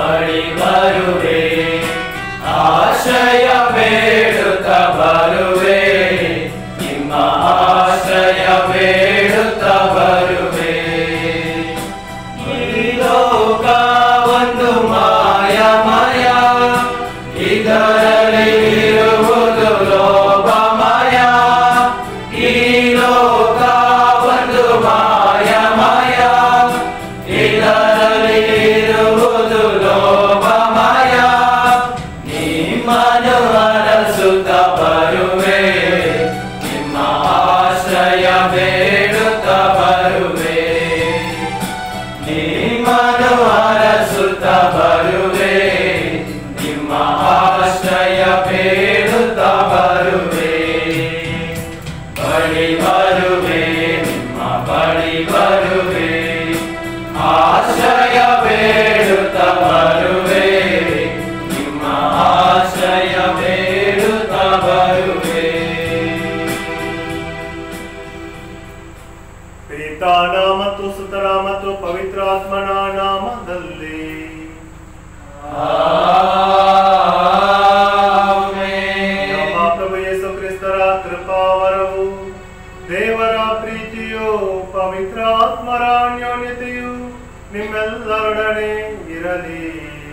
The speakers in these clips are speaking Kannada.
ಬಳಿ ಬರುವೆ ಆಶ್ರಯ ಬೇಡುತ್ತ ಬರುವೆ ನಿಮ್ಮ ಆಶ್ರಯ ಬೇಡುತ್ತ ಬರುವೆ ಈ ಲೋಕ ಒಂದು ಮಾಯಮಯ ಇದರಲ್ಲಿ ಇರುವುದು ಲೋಭಮಯ ಈ ಲೋಕ ಒಂದು ಮಾಯಮಯ ಇದರಲ್ಲಿ ಇರುವುದು ಲೋಭಮಯ ನಿಮ್ಮನು ಅರಸುತ್ತ ಬರುವೆ ನಿಮ್ಮ ಆಶ್ರಯ ಬೇಡುತ್ತ ಬರುವೆ ನಿಮ್ಮನು ಅರಸುತ್ತ ಬರುವೆ ನಿಮ್ಮ ಆಶ್ರಯ ಬೇಡುತ್ತ ಬರುವೆ ಬಳಿ ಬರುವೆ ನಿಮ್ಮ ಬಳಿ ಬರುವೆ ಆಶ್ರಯ ಬೇಡುತ್ತ ಬರುವೆ ನಿಮ್ಮ ಆಶ್ರಯ ಬೇಡುತ್ತ ಬರುವೆ ಪಿತಾನ ಮತ್ತು ಸುತರ ಮತ್ತು ಪವಿತ್ರಾತ್ಮನ ನಾಮದಲ್ಲಿ ನಮ್ಮ ಪ್ರಭು ಯೇಸು ಕ್ರಿಸ್ತರ ಕೃಪಾವರವು ದೇವರ ಪ್ರೀತಿಯು ಪವಿತ್ರಾತ್ಮರ ಅನ್ಯೋನ್ಯತೆಯು ನಿಮ್ಮೆಲ್ಲರೊಡನೆ ಇರಲಿ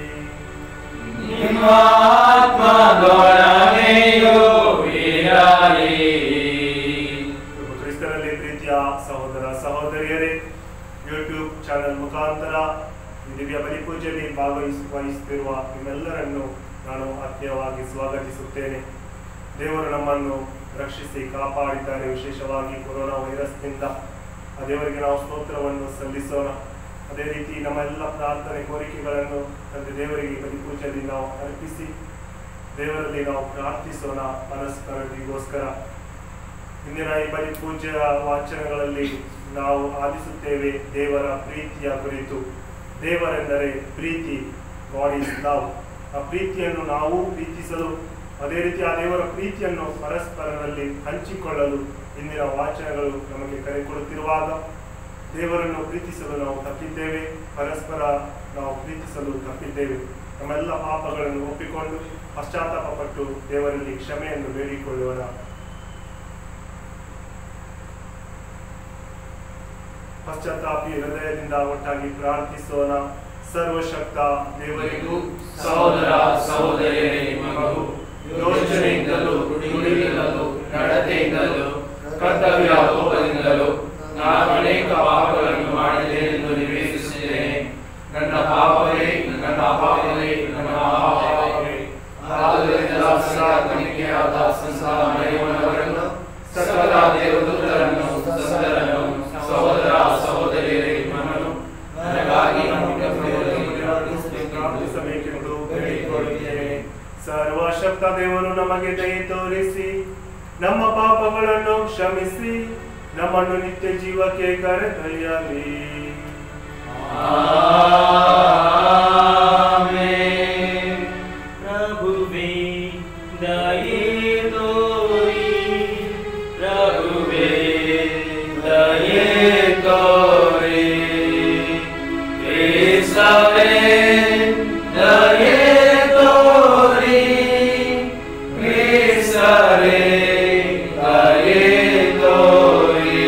ನಿಮ್ಮ ಆತ್ಮದೊಡನೆಯೂ ಇರಲಿ ಪ್ರಭು ಕ್ರಿಸ್ತನಲ್ಲಿ ಪ್ರೀತಿಯ ಸಹೋದರ ಸಹೋದರಿಯರೇ ಯೂಟ್ಯೂಬ್ ಚಾನೆಲ್ ಮುಖಾಂತರ ಈ ದಿವ್ಯ ಬಲಿಪೂಜೆಯಲ್ಲಿ ಭಾಗವಹಿಸುತ್ತಿರುವ ನಿಮ್ಮೆಲ್ಲರನ್ನು ನಾನು ಆತ್ಮೀಯವಾಗಿ ಸ್ವಾಗತಿಸುತ್ತೇನೆ ದೇವರು ನಮ್ಮನ್ನು ರಕ್ಷಿಸಿ ಕಾಪಾಡಿದ್ದಾರೆ ವಿಶೇಷವಾಗಿ ಕೊರೋನಾ ವೈರಸ್ನಿಂದ ಆ ದೇವರಿಗೆ ನಾವು ಸ್ತೋತ್ರವನ್ನು ಸಲ್ಲಿಸೋಣ ಅದೇ ರೀತಿ ನಮ್ಮೆಲ್ಲ ಪ್ರಾರ್ಥನೆ ಕೋರಿಕೆಗಳನ್ನು ತಂದೆ ದೇವರಿಗೆ ಬಲಿಪೂಜೆಯಲ್ಲಿ ನಾವು ಅರ್ಪಿಸಿ ದೇವರಲ್ಲಿ ನಾವು ಪ್ರಾರ್ಥಿಸೋಣ ಪರಸ್ಪರರಿಗೋಸ್ಕರ ಇಂದಿನ ಈ ಬಲಿ ಪೂಜೆಯ ವಾಚನಗಳಲ್ಲಿ ನಾವು ಆಲಿಸುತ್ತೇವೆ ದೇವರ ಪ್ರೀತಿಯ ಕುರಿತು ದೇವರೆಂದರೆ ಪ್ರೀತಿ ಗಾಡ್ ಇಸ್ ಲವ್ ಆ ಪ್ರೀತಿಯನ್ನು ನಾವು ಪ್ರೀತಿಸಲು ಅದೇ ರೀತಿ ಆ ದೇವರ ಪ್ರೀತಿಯನ್ನು ಪರಸ್ಪರರಲ್ಲಿ ಹಂಚಿಕೊಳ್ಳಲು ಇಂದಿನ ವಾಚನಗಳು ನಮಗೆ ಕರೆ ಕೊಡುತ್ತಿರುವಾಗ ದೇವರನ್ನು ಪ್ರೀತಿಸಲು ನಾವು ತಪ್ಪಿದ್ದೇವೆ ಪರಸ್ಪರ ನಾವು ಪ್ರೀತಿಸಲು ತಪ್ಪಿದ್ದೇವೆ ನಮ್ಮೆಲ್ಲ ಪಾಪಗಳನ್ನು ಒಪ್ಪಿಕೊಂಡು ಪಶ್ಚಾತ್ತಾಪ ಪಟ್ಟು ದೇವರಲ್ಲಿ ಕ್ಷಮೆಯನ್ನು ಬೇಡಿಕೊಳ್ಳೋಣ ಪಶ್ಚಾತ್ತಾಪಿ ಹೃದಯದಿಂದ ಒಟ್ಟಾಗಿ ಪ್ರಾರ್ಥಿಸೋಣ ಸರ್ವಶಕ್ತ ದೇವರಿಗೂ ಸಹೋದರ ಸಹೋದರಿಯರೇ ನಿಮಗೂ ಯೋಚನೆಯಿಂದಲೂ ನುಡಿಯಿಂದಲೂ ನಡತೆಯಿಂದಲೂ ಕರ್ತವ್ಯ ಲೋಪದಿಂದಲೂ ನಾನು ಅನೇಕ ಪಾಪಗಳನ್ನು ಮಾಡಿದ್ದೇನೆಂದು ನಿವೇದಿಸಿದ್ದೇನೆ ನನ್ನ ಪಾಪವೇ ನನ್ನ ಪಾಪವೇ ನನ್ನ ಪಾಪವೇ ಆದುದರಿಂದ ಸಂಸಾರನಿಕೆಯಾದ ಸಂಸಾರ ಮರೆಯುವವರನ್ನು ಸಕಲ ದೇವದೂತರನ್ನು ಸಂತರನ್ನು ಸಹೋದರ ಸಹೋದರಿಯರೇ ನಿಮ್ಮನ್ನು ನನಗಾಗಿ ಪ್ರಾರ್ಥಿಸಬೇಕೆಂದು ಬೇಡಿಕೊಳ್ಳುತ್ತೇನೆ ಸರ್ವಶಕ್ತ ದೇವರು ನಮಗೆ ದಯೆ ತೋರಿಸಿ ನಮ್ಮ ಪಾಪಗಳನ್ನು ಕ್ಷಮಿಸಿ ನಮ್ಮನ್ನು ನಿತ್ಯ ಜೀವಕ್ಕೆ ಕರೆದೊಯ್ಯಲಿ ಆಮೆನ್. ಪ್ರಭುವೇ ದಯೆ ತೋರಿ ಪ್ರಭುವೇ ದಯೆ ತೋರಿ ಕ್ರಿಸ್ತವೇ ದಯೆ ತೋರಿ ಕ್ರಿಸ್ತವೇ ದಯೆ ತೋರಿ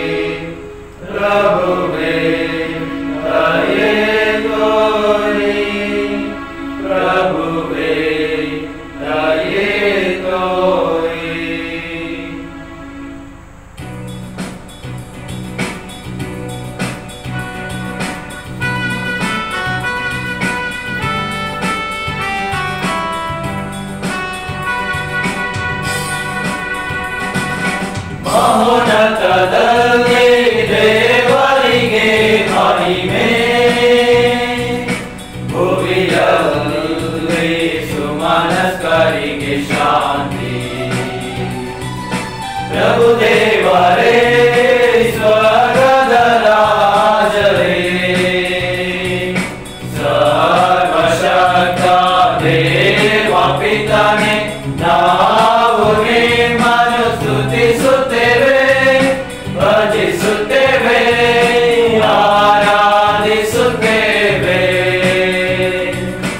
ಪ್ರಭುವೇ ದಯೆ ತೋರಿ ಪ್ರಭುವೇ ದಯೆ ತೋರಿ ಮಹೋನ್ನತದಲ್ಲಿ ದೇವರಿಗೆ ಮಹಿಮೆ ಭುವಿಯಲ್ಲಿ ಸುಮನಸ್ಕರಿಗೆ ಶಾಂತಿ ಪ್ರಭು ದೇವರೇ ಸ್ವರ್ಗದ ರಾಜರೇ ಸರ್ವಶಕ್ತ ದೇವ ಪಿತನೆ ನಾವು ನಿಮ್ಮನ್ನು ಸ್ತುತಿಸುತ್ತೇವೆ ಭಜಿಸುತ್ತೇವೆ ಆರಾಧಿಸುತ್ತೇವೆ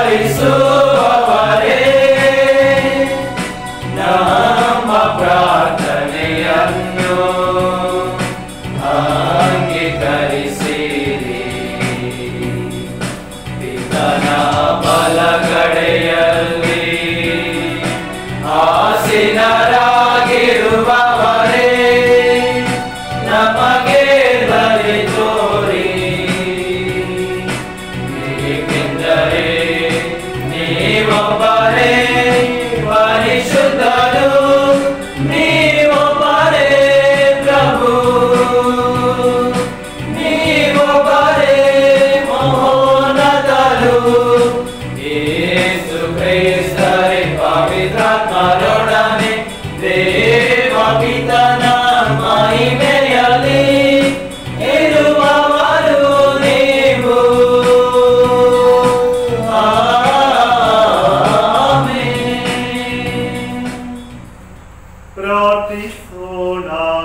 ಆಲಿಸುವವರೇ ನಮ್ಮ ಪ್ರಾರ್ಥನೆಯನ್ನು ಅಂಗೀಕರಿಸಿರಿ ಪಿತನ ಬಲಗಡೆಯಲ್ಲಿ ಆಸೀನರಾಗಿರುವವರೇ ನಮಗೆ ಬಲಿ ತೋರಿ ಏಕೆಂದರೆ ನೀವೊಬ್ಬರೇ ಪರಿಶುದ್ಧರು ನೀವೊಬ್ಬರೇ ಪ್ರಭು ನೀವೊಬ್ಬರೇ ಮಹೋನ್ನತರು ಯೇಸು ಕ್ರಿಸ್ತರೇ ಪವಿತ್ರಾತ್ಮರೊಡನೆ ದೇವ ಪಿತನ ಮಹಿಮೆಯಲ್ಲಿ ಇರುವವರು ನೀವು ಆಮೆನ್. ಪ್ರಾರ್ಥಿಸೋಣ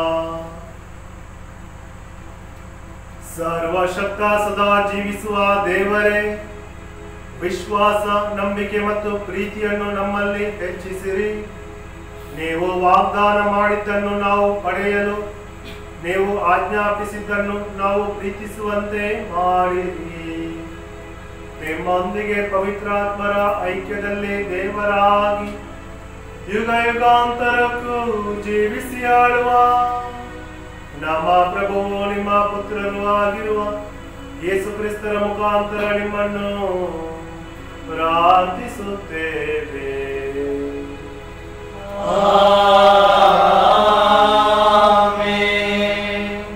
ಸರ್ವಶಕ್ತ ಸದಾ ಜೀವಿಸುವ ದೇವರೇ ವಿಶ್ವಾಸ ನಂಬಿಕೆ ಮತ್ತು ಪ್ರೀತಿಯನ್ನು ನಮ್ಮಲ್ಲಿ ಹೆಚ್ಚಿಸಿರಿ ನೀವು ವಾಗ್ದಾನ ಮಾಡಿದ್ದನ್ನು ನಾವು ಪಡೆಯಲು ನೀವು ಆಜ್ಞಾಪಿಸಿದ್ದನ್ನು ನಾವು ಪ್ರೀತಿಸುವಂತೆ ಮಾಡಿರಿ ನಿಮ್ಮೊಂದಿಗೆ ಪವಿತ್ರಾತ್ಮರ ಐಕ್ಯದಲ್ಲಿ ದೇವರಾಗಿ ಯುಗ ಯುಗಾಂತರಕ್ಕೂ ಜೀವಿಸಿ ಆಳುವ ನಮ್ಮ ಪ್ರಭುವು ನಿಮ್ಮ ಪುತ್ರರು ಆಗಿರುವ ಯೇಸು ಕ್ರಿಸ್ತರ ಮುಖಾಂತರ ನಿಮ್ಮನ್ನು ಪ್ರಾರ್ಥಿಸುತ್ತೇವೆ ಆಮೆನ್.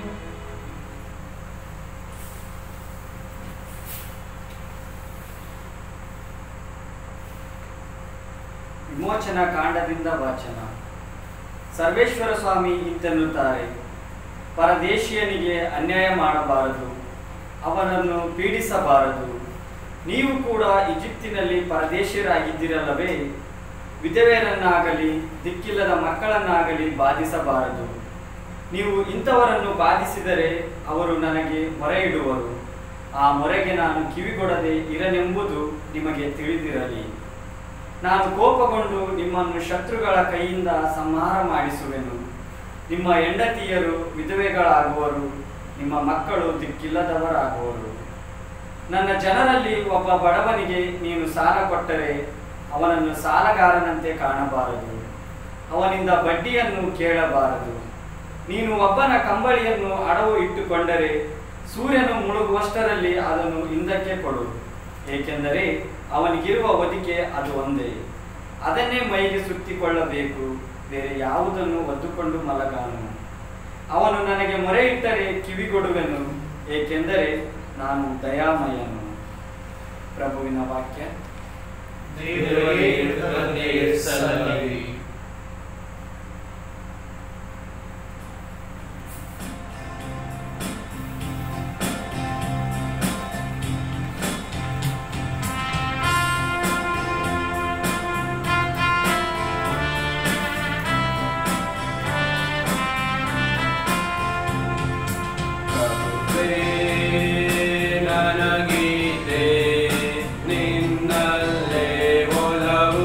ವಿಮೋಚನಾ ಕಾಂಡದಿಂದ ವಾಚನ ಸರ್ವೇಶ್ವರ ಸ್ವಾಮಿ ಇಂತೆನ್ನುತ್ತಾರೆ ಪರದೇಶೀಯನಿಗೆ ಅನ್ಯಾಯ ಮಾಡಬಾರದು ಅವನನ್ನು ಪೀಡಿಸಬಾರದು ನೀವು ಕೂಡ ಈಜಿಪ್ತಿನಲ್ಲಿ ಪರದೇಶಿಯರಾಗಿದ್ದಿರಲ್ಲವೇ ವಿಧವೆಯರನ್ನಾಗಲಿ ದಿಕ್ಕಿಲ್ಲದ ಮಕ್ಕಳನ್ನಾಗಲಿ ಬಾಧಿಸಬಾರದು ನೀವು ಇಂಥವರನ್ನು ಬಾಧಿಸಿದರೆ ಅವರು ನನಗೆ ಮೊರೆ ಇಡುವರು ಆ ಮೊರೆಗೆ ನಾನು ಕಿವಿಗೊಡದೆ ಇರನೆಂಬುದು ನಿಮಗೆ ತಿಳಿದಿರಲಿ ನಾನು ಕೋಪಗೊಂಡು ನಿಮ್ಮನ್ನು ಶತ್ರುಗಳ ಕೈಯಿಂದ ಸಂಹಾರ ಮಾಡಿಸುವೆನು ನಿಮ್ಮ ಹೆಂಡತಿಯರು ವಿಧವೆಗಳಾಗುವರು ನಿಮ್ಮ ಮಕ್ಕಳು ದಿಕ್ಕಿಲ್ಲದವರಾಗುವರು ನನ್ನ ಜನರಲ್ಲಿ ಒಬ್ಬ ಬಡವನಿಗೆ ನೀನು ಸಾಲ ಕೊಟ್ಟರೆ ಅವನನ್ನು ಸಾಲಗಾರನಂತೆ ಕಾಣಬಾರದು ಅವನಿಂದ ಬಡ್ಡಿಯನ್ನು ಕೇಳಬಾರದು ನೀನು ಒಬ್ಬನ ಕಂಬಳಿಯನ್ನು ಅಡವು ಇಟ್ಟುಕೊಂಡರೆ ಸೂರ್ಯನು ಮುಳುಗುವಷ್ಟರಲ್ಲಿ ಅದನ್ನು ಹಿಂದಕ್ಕೆ ಕೊಡು ಏಕೆಂದರೆ ಅವನಿಗಿರುವ ಒದಿಕೆ ಅದು ಒಂದೇ ಅದನ್ನೇ ಮೈಗೆ ಸುತ್ತಿಕೊಳ್ಳಬೇಕು ಬೇರೆ ಯಾವುದನ್ನು ಒದ್ದುಕೊಂಡು ಮಲಗಾನು ಅವನು ನನಗೆ ಮೊರೆ ಇಟ್ಟರೆ ಕಿವಿಗೊಡುವೆನು ಏಕೆಂದರೆ ನಾನು ದಯಾಮಯನು ಪ್ರಭುವಿನ ವಾಕ್ಯ ದೇವರಿಗೆ ಕೃತಜ್ಞತೆ ಸಲ್ಲಲಿ. ಪ್ರಭುವೇ ನನಗಿದೆ ನಿನ್ನಲ್ಲೇ ಒಲವು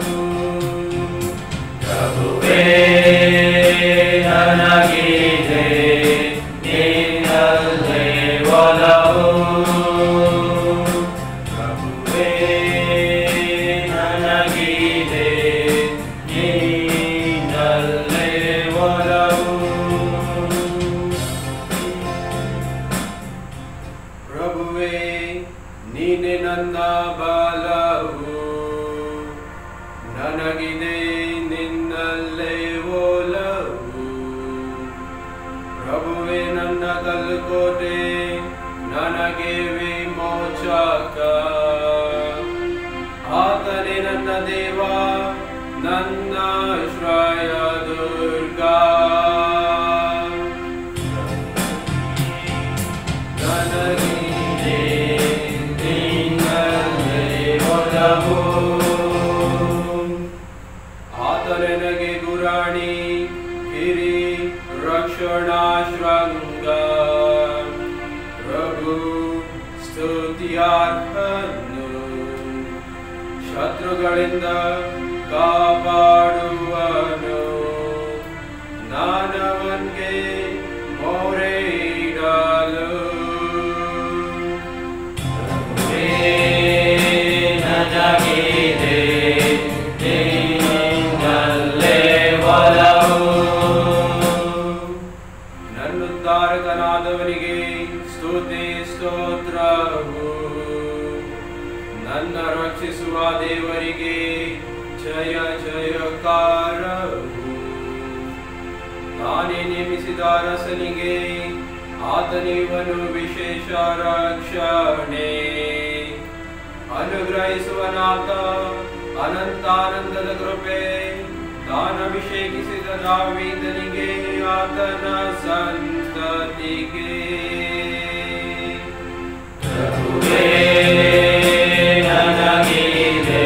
ಪ್ರಭುವೇ ನನಗಿದೆ ನಿನ್ನಲ್ಲೇ ಒಲವು ಪ್ರಭುವೇ ನನಗಿದೆ ನಿನ್ನಲ್ಲೇ ಒಲವು ಪ್ರಭುವೇ ನೀನೆ ನನ್ನ ಬಾಲವು ನನಗಿದೆ ನಿನ್ನಲ್ಲೇ ಓಲವು ಪ್ರಭುವೇ ನನ್ನ ಕಲ್ಕೋಟೆ ನನಗೆ ವಿಮೋಚಕ ಆತನೇ ನನ್ನ ದೇವ ನನ್ನ ಶ್ರಯ ದುರ್ಗಾ ನನಗಿದೆ ನಿನ್ನಲ್ಲೇ ಒಲವು. ಆತ ನನಗೆ ಗುರಾಣಿ ಕಿರಿ ರಕ್ಷಣಾ ಶೃಂಗ ಪ್ರಭು ಸ್ತುತಿಯಾರ್ಹನು ಶತ್ರುಗಳಿಂದ ಕಾಪಾಡುವನು ನಾನವನ್ಗೆ ಮೊರೆ ಇಡಲು ನನಗಿದೆ ನಿನ್ನಲ್ಲೇ ಒಲವು ನನ್ನುದ್ಧಾರಕನಾದವನಿಗೆ ಸ್ತುತಿ ಸ್ತೋತ್ರವು ನನ್ನ ರಕ್ಷಿಸುವ ದೇವರಿಗೆ ಜಯ ಜಯಕಾರವು ನಾನೇ ನೇಮಿಸಿದ ಅರಸನಿಗೆ ಆತನಿವನು ವಿಶೇಷ ರಕ್ಷಣೆ ಅನುಗ್ರಹಿಸುವನಾತ ಅನಂತಾನಂದದ ಕೃಪೆ ತಾನಭಿಷೇಕಿಸಿದ ದಾವೀದನಿಗೆ ಆತನ ಸಂತತಿಗೆ ಪ್ರಭುವೇ ನನಗಿದೆ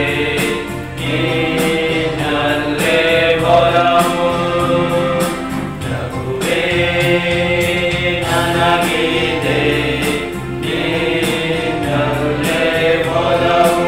ನಿನ್ನಲ್ಲೇ ಒಲವು ಪ್ರಭುವೇ ನನಗಿದೆ ನಿನ್ನಲ್ಲೇ ಒಲವು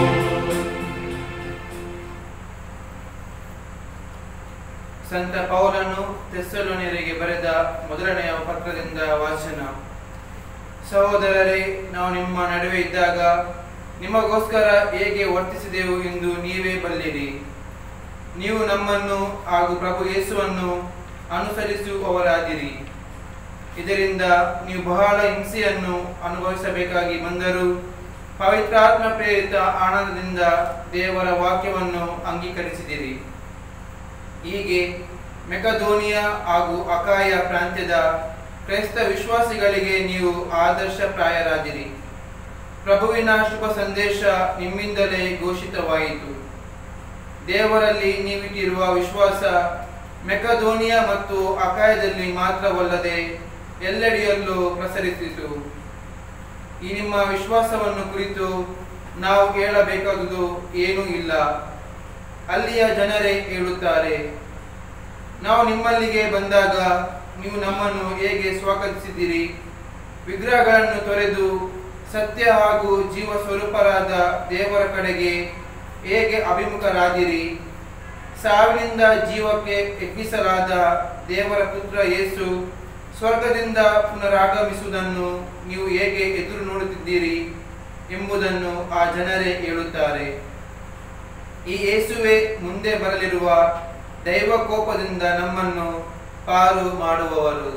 ಸಂತ ಪೌಲನು ತೆಸ್ಸಲೋನಿಯರಿಗೆ ಬರೆದ ಮೊದಲನೆಯ ಪತ್ರದಿಂದ ವಾಚನ ಸಹೋದರರೇ ನಾವು ನಿಮ್ಮ ನಡುವೆ ಇದ್ದಾಗ ನಿಮಗೋಸ್ಕರ ಹೇಗೆ ವರ್ತಿಸಿದೆವು ಎಂದು ನೀವೇ ಬಲ್ಲಿರಿ ನೀವು ನಮ್ಮನ್ನು ಹಾಗೂ ಪ್ರಭು ಯೇಸುವನ್ನು ಅನುಸರಿಸುವವರಾದಿರಿ ಇದರಿಂದ ನೀವು ಬಹಳ ಹಿಂಸೆಯನ್ನು ಅನುಭವಿಸಬೇಕಾಗಿ ಬಂದರೂ ಪವಿತ್ರಾತ್ಮ ಪ್ರೇರಿತ ಆನಂದದಿಂದ ದೇವರ ವಾಕ್ಯವನ್ನು ಅಂಗೀಕರಿಸಿದಿರಿ ಹೀಗೆ ಮೆಕಧೋನಿಯ ಹಾಗೂ ಅಕಾಯ ಪ್ರಾಂತ್ಯದ ಕ್ರೈಸ್ತ ವಿಶ್ವಾಸಿಗಳಿಗೆ ನೀವು ಆದರ್ಶಪ್ರಾಯರಾದಿರಿ ಪ್ರಭುವಿನ ಶುಭ ಸಂದೇಶ ನಿಮ್ಮಿಂದಲೇ ಘೋಷಿತವಾಯಿತು ದೇವರಲ್ಲಿ ನೀವಿಟ್ಟಿರುವ ವಿಶ್ವಾಸ ಮೆಕಧೋನಿಯ ಮತ್ತು ಅಕಾಯದಲ್ಲಿ ಮಾತ್ರವಲ್ಲದೆ ಎಲ್ಲೆಡೆಯಲ್ಲೂ ಪ್ರಸರಿಸಿತು ಈ ನಿಮ್ಮ ವಿಶ್ವಾಸವನ್ನು ಕುರಿತು ನಾವು ಹೇಳಬೇಕಾದುದು ಏನೂ ಇಲ್ಲ ಅಲ್ಲಿಯ ಜನರೇ ಹೇಳುತ್ತಾರೆ ನಾವು ನಿಮ್ಮಲ್ಲಿಗೆ ಬಂದಾಗ ನೀವು ನಮ್ಮನ್ನು ಹೇಗೆ ಸ್ವಾಗತಿಸಿದಿರಿ ವಿಗ್ರಹಗಳನ್ನು ತೊರೆದು ಸತ್ಯ ಹಾಗೂ ಜೀವ ಸ್ವರೂಪರಾದ ದೇವರ ಕಡೆಗೆ ಹೇಗೆ ಅಭಿಮುಖರಾದಿರಿ ಸಾವಿನಿಂದ ಜೀವಕ್ಕೆ ಎಬ್ಬಿಸಲಾದ ದೇವರ ಪುತ್ರ ಯೇಸು ಸ್ವರ್ಗದಿಂದ ಪುನರಾಗಮಿಸುವುದನ್ನು ನೀವು ಹೇಗೆ ಎದುರು ನೋಡುತ್ತಿದ್ದೀರಿ ಎಂಬುದನ್ನು ಆ ಜನರೇ ಹೇಳುತ್ತಾರೆ ಈ ಯೇಸುವೆ ಮುಂದೆ ಬರಲಿರುವ ದೈವ ಕೋಪದಿಂದ ನಮ್ಮನ್ನು ಪಾರು ಮಾಡುವವರು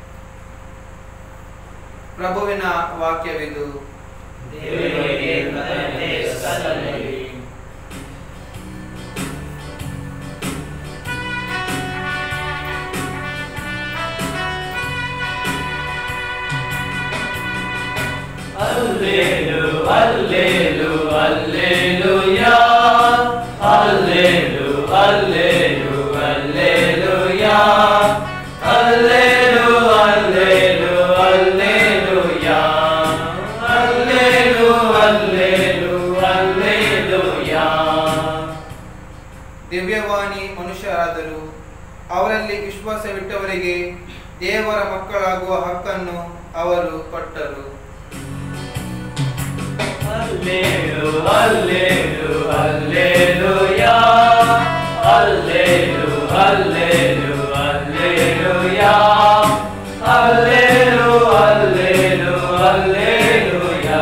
ಪ್ರಭುವಿನ ವಾಕ್ಯವಿದು ದೇವರಿಗೆ ಕೃತಜ್ಞತೆ ಸಲ್ಲಲಿ ಅಲ್ಲೇಲು ಅಲ್ಲೇಲು ಅಲ್ಲೇಲುಯಾ ಅಲ್ಲೇಲು ಅಲ್ಲೇಲು ಅಲ್ಲೇಲುಯಾ ಅಲ್ಲೇಲು ಅಲ್ಲೇಲು ಅಲ್ಲೇಲುಯಾ ಅಲ್ಲೇಲು ಅಲ್ಲೇಲು ಅಲ್ಲೇಲುಯಾ ದಿವ್ಯವಾಣಿ ಮನುಷ್ಯರಾದರು ಅವರಲ್ಲಿ ವಿಶ್ವಾಸವಿಟ್ಟವರಿಗೆ ದೇವರ ಮಕ್ಕಳಾಗುವ ಹಕ್ಕನ್ನು ಅವರು ಕೊಟ್ಟರು ಅಲ್ಲೇಲು ಅಲ್ಲೇಲು ಅಲ್ಲೇಲುಯಾ ಅಲ್ಲೇಲು ಅಲ್ಲೇಲು ಅಲ್ಲೇಲುಯಾ ಅಲ್ಲೇಲು ಅಲ್ಲೇಲು ಅಲ್ಲೇಲುಯಾ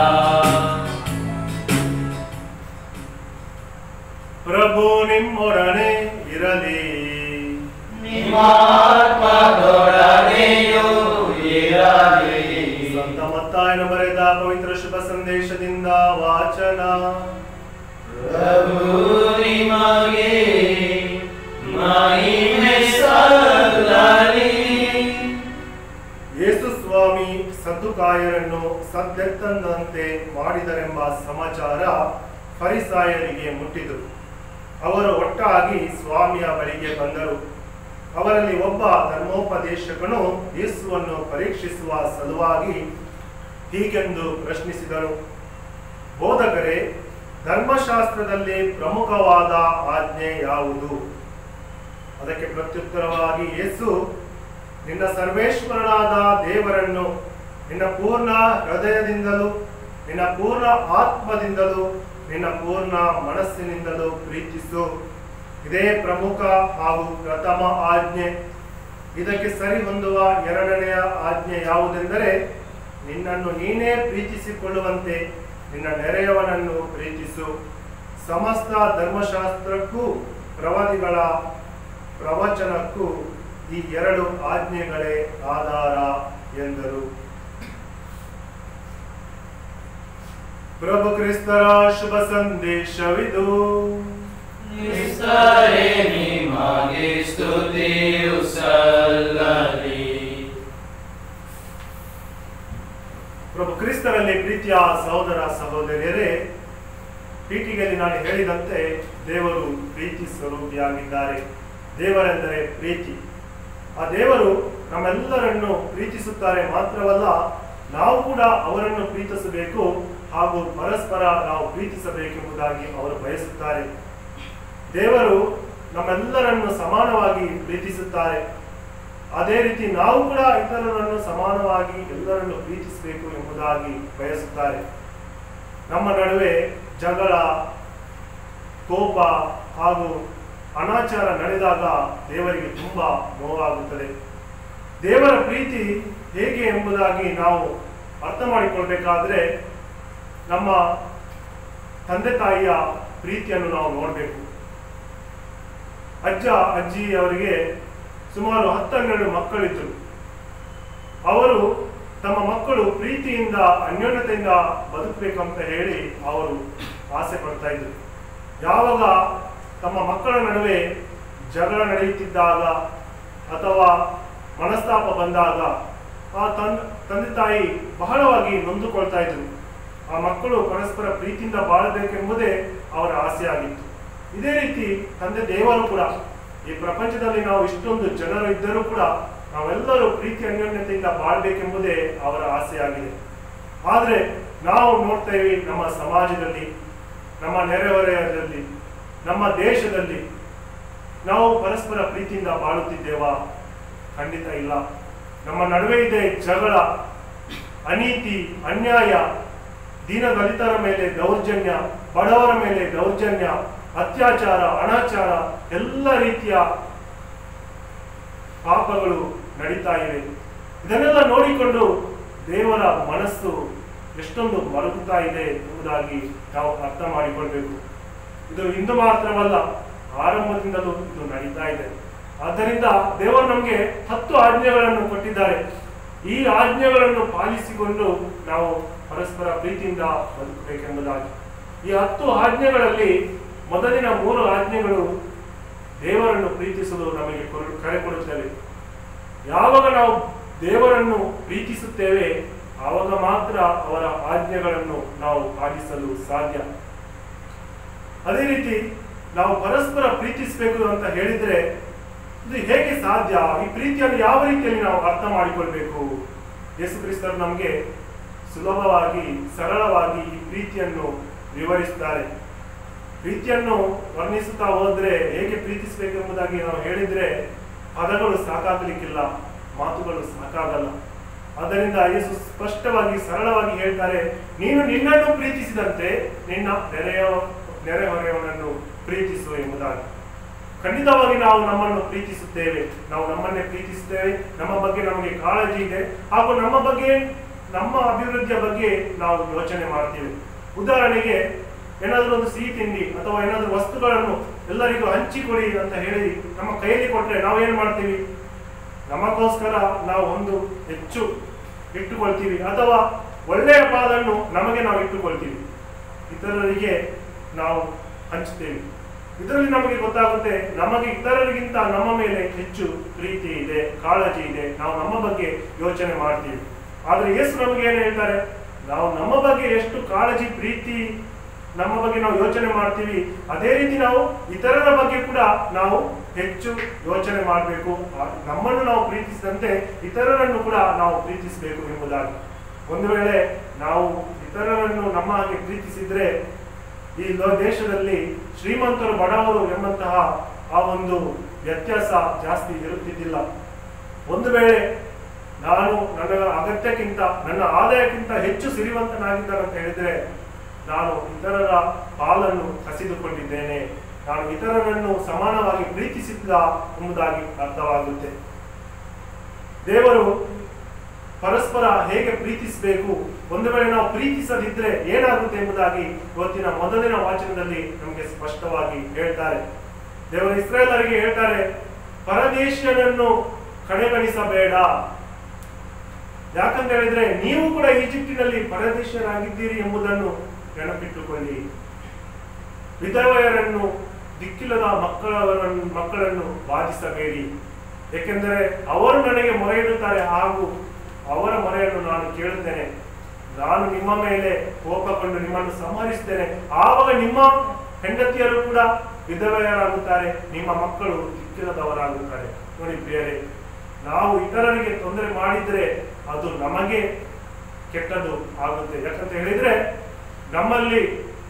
ಪ್ರಭು ನಿಮ್ಮೊಡನೆ ಇರಲಿ ನಿಮ್ಮ ಆತ್ಮದೊಡನೆಯೂ ಇರಲಿ ಸಂತ ಮತ್ತಾಯನ ಬರೆದ ಪವಿತ್ರ ಶುಭ ಸಂದೇಶದಿಂದ ವಾಚನ ಪ್ರಭು ನಿಮಗೆ ಮಹಿಮೆ ಸಲ್ಲಲಿ ಯೇಸು ಸ್ವಾಮಿ ಸದ್ದುಕಾಯರನ್ನು ಸದ್ದೆತ್ತಂದಂತೆ ಮಾಡಿದರೆಂಬ ಸಮಾಚಾರ ಫರಿಸಾಯರಿಗೆ ಮುಟ್ಟಿತು ಅವರು ಒಟ್ಟಾಗಿ ಸ್ವಾಮಿಯ ಬಳಿಗೆ ಬಂದರು ಅವರಲ್ಲಿ ಒಬ್ಬ ಧರ್ಮೋಪದೇಶಕನು ಯೇಸುವನ್ನು ಪರೀಕ್ಷಿಸುವ ಸಲುವಾಗಿ ಹೀಗೆಂದು ಪ್ರಶ್ನಿಸಿದನು ಬೋಧಕರೇ ಧರ್ಮಶಾಸ್ತ್ರದಲ್ಲಿ ಪ್ರಮುಖವಾದ ಆಜ್ಞೆ ಯಾವುದು ಅದಕ್ಕೆ ಪ್ರತ್ಯುತ್ತರವಾಗಿ ಯೇಸು ನಿನ್ನ ಸರ್ವೇಶ್ವರನಾದ ದೇವರನ್ನು ನಿನ್ನ ಪೂರ್ಣ ಹೃದಯದಿಂದಲೂ ನಿನ್ನ ಪೂರ್ಣ ಆತ್ಮದಿಂದಲೂ ನಿನ್ನ ಪೂರ್ಣ ಮನಸ್ಸಿನಿಂದಲೂ ಪ್ರೀತಿಸು ಇದೇ ಪ್ರಮುಖ ಹಾಗೂ ಪ್ರಥಮ ಆಜ್ಞೆ ಇದಕ್ಕೆ ಸರಿ ಹೊಂದುವ ಎರಡನೆಯ ಆಜ್ಞೆ ಯಾವುದೆಂದರೆ ನಿನ್ನನ್ನು ನೀನೇ ಪ್ರೀತಿಸಿಕೊಳ್ಳುವಂತೆ ನಿನ್ನ ನೆರೆಯವನನ್ನು ಪ್ರೀತಿಸು ಸಮಸ್ತ ಧರ್ಮಶಾಸ್ತ್ರಕ್ಕೂ ಪ್ರವಾದಿಗಳ ಪ್ರವಚನಕ್ಕೂ ಈ ಎರಡು ಆಜ್ಞೆಗಳೇ ಆಧಾರ ಎಂದರು ಪ್ರಭು ಕ್ರಿಸ್ತರ ಶುಭ ಸಂದೇಶವಿದು ನಿಸ್ತರೆ ನಿಮಗೆ ಸ್ತುತಿಯು ಸಲ್ಲಲಿ ಪ್ರಭು ಕ್ರಿಸ್ತರಲ್ಲಿ ಪ್ರೀತಿಯ ಸಹೋದರ ಸಹೋದರಿಯರೇ ಪೀಠಿಗೆಯಲ್ಲಿ ನಾನು ಹೇಳಿದಂತೆ ದೇವರು ಪ್ರೀತಿ ಸ್ವರೂಪಿಯಾಗಿದ್ದಾರೆ ದೇವರೆಂದರೆ ಪ್ರೀತಿ ಆ ದೇವರು ನಮ್ಮೆಲ್ಲರನ್ನು ಪ್ರೀತಿಸುತ್ತಾರೆ ಮಾತ್ರವಲ್ಲ ನಾವು ಕೂಡ ಅವರನ್ನು ಪ್ರೀತಿಸಬೇಕು ಹಾಗೂ ಪರಸ್ಪರ ನಾವು ಪ್ರೀತಿಸಬೇಕೆಂಬುದಾಗಿ ಅವರು ಬಯಸುತ್ತಾರೆ ದೇವರು ನಮ್ಮೆಲ್ಲರನ್ನು ಸಮಾನವಾಗಿ ಪ್ರೀತಿಸುತ್ತಾರೆ ಅದೇ ರೀತಿ ನಾವು ಕೂಡ ಇತರರನ್ನು ಸಮಾನವಾಗಿ ಎಲ್ಲರನ್ನು ಪ್ರೀತಿಸಬೇಕು ಎಂಬುದಾಗಿ ಬಯಸುತ್ತಾರೆ ನಮ್ಮ ನಡುವೆ ಜಗಳ ಕೋಪ ಹಾಗೂ ಅನಾಚಾರ ನಡೆದಾಗ ದೇವರಿಗೆ ತುಂಬಾ ನೋವಾಗುತ್ತದೆ ದೇವರ ಪ್ರೀತಿ ಹೇಗೆ ಎಂಬುದಾಗಿ ನಾವು ಅರ್ಥ ಮಾಡಿಕೊಳ್ಬೇಕಾದ್ರೆ ನಮ್ಮ ತಂದೆ ತಾಯಿಯ ಪ್ರೀತಿಯನ್ನು ನಾವು ನೋಡಬೇಕು ಅಜ್ಜ ಅಜ್ಜಿ ಅವರಿಗೆ ಸುಮಾರು ಹತ್ತೆರಡು ಮಕ್ಕಳಿದ್ರು ಅವರು ತಮ್ಮ ಮಕ್ಕಳು ಪ್ರೀತಿಯಿಂದ ಅನ್ಯೋನ್ಯತೆಯಿಂದ ಬದುಕಬೇಕಂತ ಹೇಳಿ ಅವರು ಆಸೆ ಪಡ್ತಾ ಇದ್ರು ಯಾವಾಗ ತಮ್ಮ ಮಕ್ಕಳ ನಡುವೆ ಜಗಳ ನಡೆಯುತ್ತಿದ್ದಾಗ ಅಥವಾ ಮನಸ್ತಾಪ ಬಂದಾಗ ಆ ತನ್ ತಂದೆ ತಾಯಿ ಬಹಳವಾಗಿ ನೊಂದುಕೊಳ್ತಾ ಇದ್ರು ಆ ಮಕ್ಕಳು ಪರಸ್ಪರ ಪ್ರೀತಿಯಿಂದ ಬಾಳಬೇಕೆಂಬುದೇ ಅವರ ಆಸೆಯಾಗಿತ್ತು ಇದೇ ರೀತಿ ತಂದೆ ದೇವರು ಕೂಡ ಈ ಪ್ರಪಂಚದಲ್ಲಿ ನಾವು ಇಷ್ಟೊಂದು ಜನರು ಇದ್ದರೂ ಕೂಡ ನಾವೆಲ್ಲರೂ ಪ್ರೀತಿ ಅನ್ಯೋನ್ಯತೆಯಿಂದ ಬಾಳ್ಬೇಕೆಂಬುದೇ ಅವರ ಆಸೆಯಾಗಿದೆ ಆದರೆ ನಾವು ನೋಡ್ತೇವೆ ನಮ್ಮ ಸಮಾಜದಲ್ಲಿ ನಮ್ಮ ನೆರೆಹೊರೆಯದಲ್ಲಿ ನಮ್ಮ ದೇಶದಲ್ಲಿ ನಾವು ಪರಸ್ಪರ ಪ್ರೀತಿಯಿಂದ ಬಾಳುತ್ತಿದ್ದೇವಾ ಖಂಡಿತ ಇಲ್ಲ ನಮ್ಮ ನಡುವೆ ಇದೆ ಜಗಳ ಅನೀತಿ ಅನ್ಯಾಯ ದೀನದಲಿತರ ಮೇಲೆ ದೌರ್ಜನ್ಯ ಬಡವರ ಮೇಲೆ ದೌರ್ಜನ್ಯ ಅತ್ಯಾಚಾರ ಅನಾಚಾರ ಎಲ್ಲ ರೀತಿಯ ಪಾಪಗಳು ನಡೀತಾ ಇವೆ ಇದನ್ನೆಲ್ಲ ನೋಡಿಕೊಂಡು ದೇವರ ಮನಸ್ಸು ಎಷ್ಟೊಂದು ಮರುಗುತ್ತಾ ಇದೆ ಎಂಬುದಾಗಿ ನಾವು ಅರ್ಥ ಮಾಡಿಕೊಳ್ಬೇಕು ಇದು ಇಂದು ಮಾತ್ರವಲ್ಲ ಆರಂಭದಿಂದಲೂ ಇದು ನಡೀತಾ ಇದೆ ಆದ್ದರಿಂದ ದೇವರು ನಮಗೆ ಹತ್ತು ಆಜ್ಞೆಗಳನ್ನು ಕೊಟ್ಟಿದ್ದಾರೆ ಈ ಆಜ್ಞೆಗಳನ್ನು ಪಾಲಿಸಿಕೊಂಡು ನಾವು ಪರಸ್ಪರ ಪ್ರೀತಿಯಿಂದ ಬದುಕಬೇಕೆಂಬುದಾಗಿ ಈ ಹತ್ತು ಆಜ್ಞೆಗಳಲ್ಲಿ ಮೊದಲಿನ ಮೂರು ಆಜ್ಞೆಗಳು ದೇವರನ್ನು ಪ್ರೀತಿಸಲು ನಮಗೆ ಕೊರು- ಕರೆ ಕೊಡುತ್ತವೆ ಯಾವಾಗ ನಾವು ದೇವರನ್ನು ಪ್ರೀತಿಸುತ್ತೇವೆ ಆವಾಗ ಮಾತ್ರ ಅವರ ಆಜ್ಞೆಗಳನ್ನು ನಾವು ಪಾಲಿಸಲು ಸಾಧ್ಯ ಅದೇ ರೀತಿ ನಾವು ಪರಸ್ಪರ ಪ್ರೀತಿಸಬೇಕು ಅಂತ ಹೇಳಿದ್ರೆ ಇದು ಹೇಗೆ ಸಾಧ್ಯ ಈ ಪ್ರೀತಿಯನ್ನು ಯಾವ ರೀತಿಯಲ್ಲಿ ನಾವು ಅರ್ಥ ಮಾಡಿಕೊಳ್ಬೇಕು ಯೇಸು ಕ್ರಿಸ್ತರು ನಮಗೆ ಸುಲಭವಾಗಿ ಸರಳವಾಗಿ ಈ ಪ್ರೀತಿಯನ್ನು ವಿವರಿಸ್ತಾರೆ ಪ್ರೀತಿಯನ್ನು ವರ್ಣಿಸುತ್ತಾ ಹೋದ್ರೆ ಹೇಗೆ ಪ್ರೀತಿಸಬೇಕೆಂಬುದಾಗಿ ನಾವು ಹೇಳಿದ್ರೆ ಪದಗಳು ಸಾಕಾಗಲಿಕ್ಕಿಲ್ಲ ಮಾತುಗಳು ಸಾಕಾಗಲ್ಲ ಆದ್ದರಿಂದ ಯೇಸು ಸ್ಪಷ್ಟವಾಗಿ ಸರಳವಾಗಿ ಹೇಳ್ತಾರೆ ನೀನು ನಿನ್ನನ್ನು ಪ್ರೀತಿಸಿದಂತೆ ನಿನ್ನ ನೆರೆಯ ನೆರೆಹೊರೆಯವನನ್ನು ಪ್ರೀತಿಸು ಎಂಬುದಾಗಿ ಖಂಡಿತವಾಗಿ ನಾವು ನಮ್ಮನ್ನು ಪ್ರೀತಿಸುತ್ತೇವೆ ನಾವು ನಮ್ಮನ್ನೇ ಪ್ರೀತಿಸುತ್ತೇವೆ ನಮ್ಮ ಬಗ್ಗೆ ನಮಗೆ ಕಾಳಜಿ ಇದೆ ಹಾಗೂ ನಮ್ಮ ಬಗ್ಗೆ ನಮ್ಮ ಅಭಿವೃದ್ಧಿಯ ಬಗ್ಗೆ ನಾವು ಯೋಚನೆ ಮಾಡ್ತೇವೆ ಉದಾಹರಣೆಗೆ ಏನಾದರೂ ಒಂದು ಸಿಹಿ ತಿಂಡಿ ಅಥವಾ ಏನಾದರೂ ವಸ್ತುಗಳನ್ನು ಎಲ್ಲರಿಗೂ ಹಂಚಿಕೊಡಿ ಅಂತ ಹೇಳಿ ನಮ್ಮ ಕೈಯಲ್ಲಿ ಕೊಟ್ಟರೆ ನಾವು ಏನು ಮಾಡ್ತೀವಿ ನಮಗೋಸ್ಕರ ನಾವು ಒಂದು ಹೆಚ್ಚು ಇಟ್ಟುಕೊಳ್ತೀವಿ ಅಥವಾ ಒಳ್ಳೆಯ ಪಾದನ್ನು ನಮಗೆ ನಾವು ಇಟ್ಟುಕೊಳ್ತೀವಿ ಇತರರಿಗೆ ನಾವು ಹಂಚ್ತೇವೆ ಇದರಲ್ಲಿ ನಮಗೆ ಗೊತ್ತಾಗುತ್ತೆ ನಮಗೆ ಇತರರಿಗಿಂತ ನಮ್ಮ ಮೇಲೆ ಹೆಚ್ಚು ಪ್ರೀತಿ ಇದೆ ಕಾಳಜಿ ಇದೆ ನಾವು ನಮ್ಮ ಬಗ್ಗೆ ಯೋಚನೆ ಮಾಡ್ತೀವಿ ಆದ್ರೆ ಯೇಸು ನಮಗೆ ಏನು ಹೇಳ್ತಾರೆ ನಾವು ನಮ್ಮ ಬಗ್ಗೆ ಎಷ್ಟು ಕಾಳಜಿ ಪ್ರೀತಿ ನಮ್ಮ ಬಗ್ಗೆ ನಾವು ಯೋಚನೆ ಮಾಡ್ತೀವಿ ಅದೇ ರೀತಿ ನಾವು ಇತರರ ಬಗ್ಗೆ ಕೂಡ ನಾವು ಹೆಚ್ಚು ಯೋಚನೆ ಮಾಡಬೇಕು ನಮ್ಮನ್ನು ನಾವು ಪ್ರೀತಿಸಿದಂತೆ ಇತರರನ್ನು ಕೂಡ ನಾವು ಪ್ರೀತಿಸಬೇಕು ಎಂಬುದಾಗಿ ಒಂದು ವೇಳೆ ನಾವು ಇತರರನ್ನು ನಮ್ಮ ಹಾಗೆ ಪ್ರೀತಿಸಿದ್ರೆ ಈ ಲೋ- ದೇಶದಲ್ಲಿ ಶ್ರೀಮಂತರು ಬಡವರು ಎಂಬಂತಹ ಆ ಒಂದು ವ್ಯತ್ಯಾಸ ಜಾಸ್ತಿ ಇರುತ್ತಿದ್ದಿಲ್ಲ ಒಂದು ವೇಳೆ ನಾನು ನನ್ನ ಅಗತ್ಯಕ್ಕಿಂತ ನನ್ನ ಆದಾಯಕ್ಕಿಂತ ಹೆಚ್ಚು ಸಿರಿವಂತನಾಗಿದ್ದಾನಂತ ಹೇಳಿದ್ರೆ ನಾನು ಇತರರ ಪಾಲನ್ನು ಕಸಿದುಕೊಂಡಿದ್ದೇನೆ ನಾನು ಇತರರನ್ನು ಸಮಾನವಾಗಿ ಪ್ರೀತಿಸಿಲ್ಲ ಎಂಬುದಾಗಿ ಅರ್ಥವಾಗುತ್ತೆ ದೇವರು ಪರಸ್ಪರ ಹೇಗೆ ಪ್ರೀತಿಸಬೇಕು ಒಂದು ವೇಳೆ ನಾವು ಪ್ರೀತಿಸದಿದ್ರೆ ಏನಾಗುತ್ತೆ ಎಂಬುದಾಗಿ ಇವತ್ತಿನ ಮೊದಲಿನ ವಾಚನದಲ್ಲಿ ನಮಗೆ ಸ್ಪಷ್ಟವಾಗಿ ಹೇಳ್ತಾರೆ ದೇವರು ಇಸ್ರೇಲರಿಗೆ ಹೇಳ್ತಾರೆ ಪರದೇಶಿಯನನ್ನು ಕಡೆಗಣಿಸಬೇಡ ಯಾಕಂತ ಹೇಳಿದ್ರೆ ನೀವು ಕೂಡ ಈಜಿಪ್ಟಿನಲ್ಲಿ ಪರದೇಶರಾಗಿದ್ದೀರಿ ಎಂಬುದನ್ನು ನೆನಪಿಟ್ಟುಕೊಳ್ಳಿ ವಿಧವೆಯರನ್ನು ದಿಕ್ಕಿಲ್ಲದ ಮಕ್ಕಳವರನ್ನು ಮಕ್ಕಳನ್ನು ಬಾಧಿಸಬೇಡಿ ಏಕೆಂದರೆ ಅವರು ನನಗೆ ಮೊರೆ ಇಡುತ್ತಾರೆ ಹಾಗೂ ಅವರ ಮೊರೆಯನ್ನು ನಾನು ಕೇಳುತ್ತೇನೆ ನಾನು ನಿಮ್ಮ ಮೇಲೆ ಕೋಪಗೊಂಡು ನಿಮ್ಮನ್ನು ಸಂಹರಿಸ್ತೇನೆ ಆವಾಗ ನಿಮ್ಮ ಹೆಂಡತಿಯರು ಕೂಡ ವಿಧವೆಯರಾಗುತ್ತಾರೆ ನಿಮ್ಮ ಮಕ್ಕಳು ದಿಕ್ಕಿಲ್ಲದವರಾಗುತ್ತಾರೆ ನೋಡಿ ಪ್ರಿಯರೇ ನಾವು ಇತರರಿಗೆ ತೊಂದರೆ ಮಾಡಿದ್ರೆ ಅದು ನಮಗೆ ಕೆಟ್ಟದ್ದು ಆಗುತ್ತೆ ಯಾಕಂತ ಹೇಳಿದ್ರೆ ನಮ್ಮಲ್ಲಿ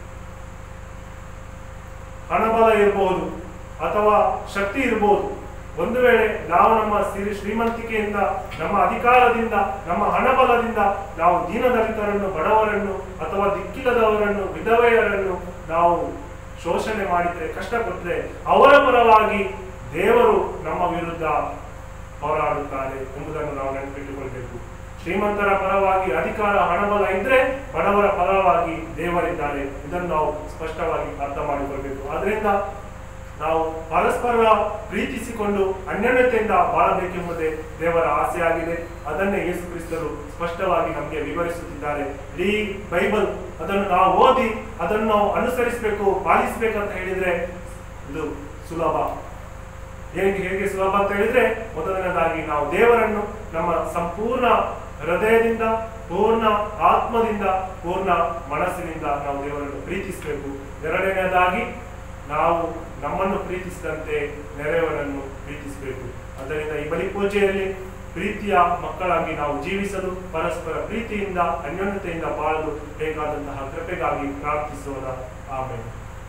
ಹಣಬಲ ಇರಬಹುದು ಅಥವಾ ಶಕ್ತಿ ಇರಬಹುದು ಒಂದು ವೇಳೆ ನಾವು ನಮ್ಮ ಶ್ರೀ ಶ್ರೀಮಂತಿಕೆಯಿಂದ ನಮ್ಮ ಅಧಿಕಾರದಿಂದ ನಮ್ಮ ಹಣಬಲದಿಂದ ನಾವು ದೀನದಲಿತರನ್ನು ಬಡವರನ್ನು ಅಥವಾ ದಿಕ್ಕಿಲ್ಲದವರನ್ನು ವಿಧವೆಯರನ್ನು ನಾವು ಶೋಷಣೆ ಮಾಡಿದ್ರೆ ಕಷ್ಟಪಟ್ಟರೆ ಅವರ ಪರವಾಗಿ ದೇವರು ನಮ್ಮ ವಿರುದ್ಧ ಹೋರಾಡುತ್ತಾರೆ ಎಂಬುದನ್ನು ನಾವು ನೆನಪಿಟ್ಟುಕೊಳ್ಬೇಕು ಶ್ರೀಮಂತರ ಪರವಾಗಿ ಅಧಿಕಾರ ಹಣಬಲ ಇದ್ರೆ ಬಡವರ ಪರವಾಗಿ ದೇವರಿದ್ದಾರೆ ಇದನ್ನು ನಾವು ಸ್ಪಷ್ಟವಾಗಿ ಅರ್ಥ ಮಾಡಿಕೊಳ್ಬೇಕು ಆದ್ರಿಂದ ನಾವು ಪರಸ್ಪರ ಪ್ರೀತಿಸಿಕೊಂಡು ಅನ್ಯೋನ್ಯತೆಯಿಂದ ಬಾಳಬೇಕೆಂಬುದೇ ದೇವರ ಆಸೆಯಾಗಿದೆ ಅದನ್ನೇ ಯೇಸು ಕ್ರಿಸ್ತರು ಸ್ಪಷ್ಟವಾಗಿ ನಮಗೆ ವಿವರಿಸುತ್ತಿದ್ದಾರೆ ಈ ಬೈಬಲ್ ಅದನ್ನು ನಾವು ಓದಿ ಅದನ್ನು ನಾವು ಅನುಸರಿಸಬೇಕು ಪಾಲಿಸಬೇಕಂತ ಹೇಳಿದ್ರೆ ಇದು ಸುಲಭ ಹೇಗೆ ಹೇಗೆ ಸುಲಭ ಅಂತ ಹೇಳಿದ್ರೆ ಮೊದಲನೇದಾಗಿ ನಾವು ದೇವರನ್ನು ನಮ್ಮ ಸಂಪೂರ್ಣ ಹೃದಯದಿಂದ ಪೂರ್ಣ ಆತ್ಮದಿಂದ ಪೂರ್ಣ ಮನಸ್ಸಿನಿಂದ ನಾವು ದೇವರನ್ನು ಪ್ರೀತಿಸಬೇಕು ಎರಡನೇದಾಗಿ ನಾವು ನಮ್ಮನ್ನು ಪ್ರೀತಿಸಿದಂತೆ ನೆರೆಯವರನ್ನು ಪ್ರೀತಿಸಬೇಕು ಅದರಿಂದ ಈ ಬಲಿ ಪೂಜೆಯಲ್ಲಿ ಪ್ರೀತಿಯ ಮಕ್ಕಳಾಗಿ ನಾವು ಜೀವಿಸಲು ಪರಸ್ಪರ ಪ್ರೀತಿಯಿಂದ ಅನ್ಯೋನ್ಯತೆಯಿಂದ ಬಾಳಲು ಬೇಕಾದಂತಹ ಕೃಪೆಗಾಗಿ ಪ್ರಾರ್ಥಿಸೋಣ ಆಮೇಲೆ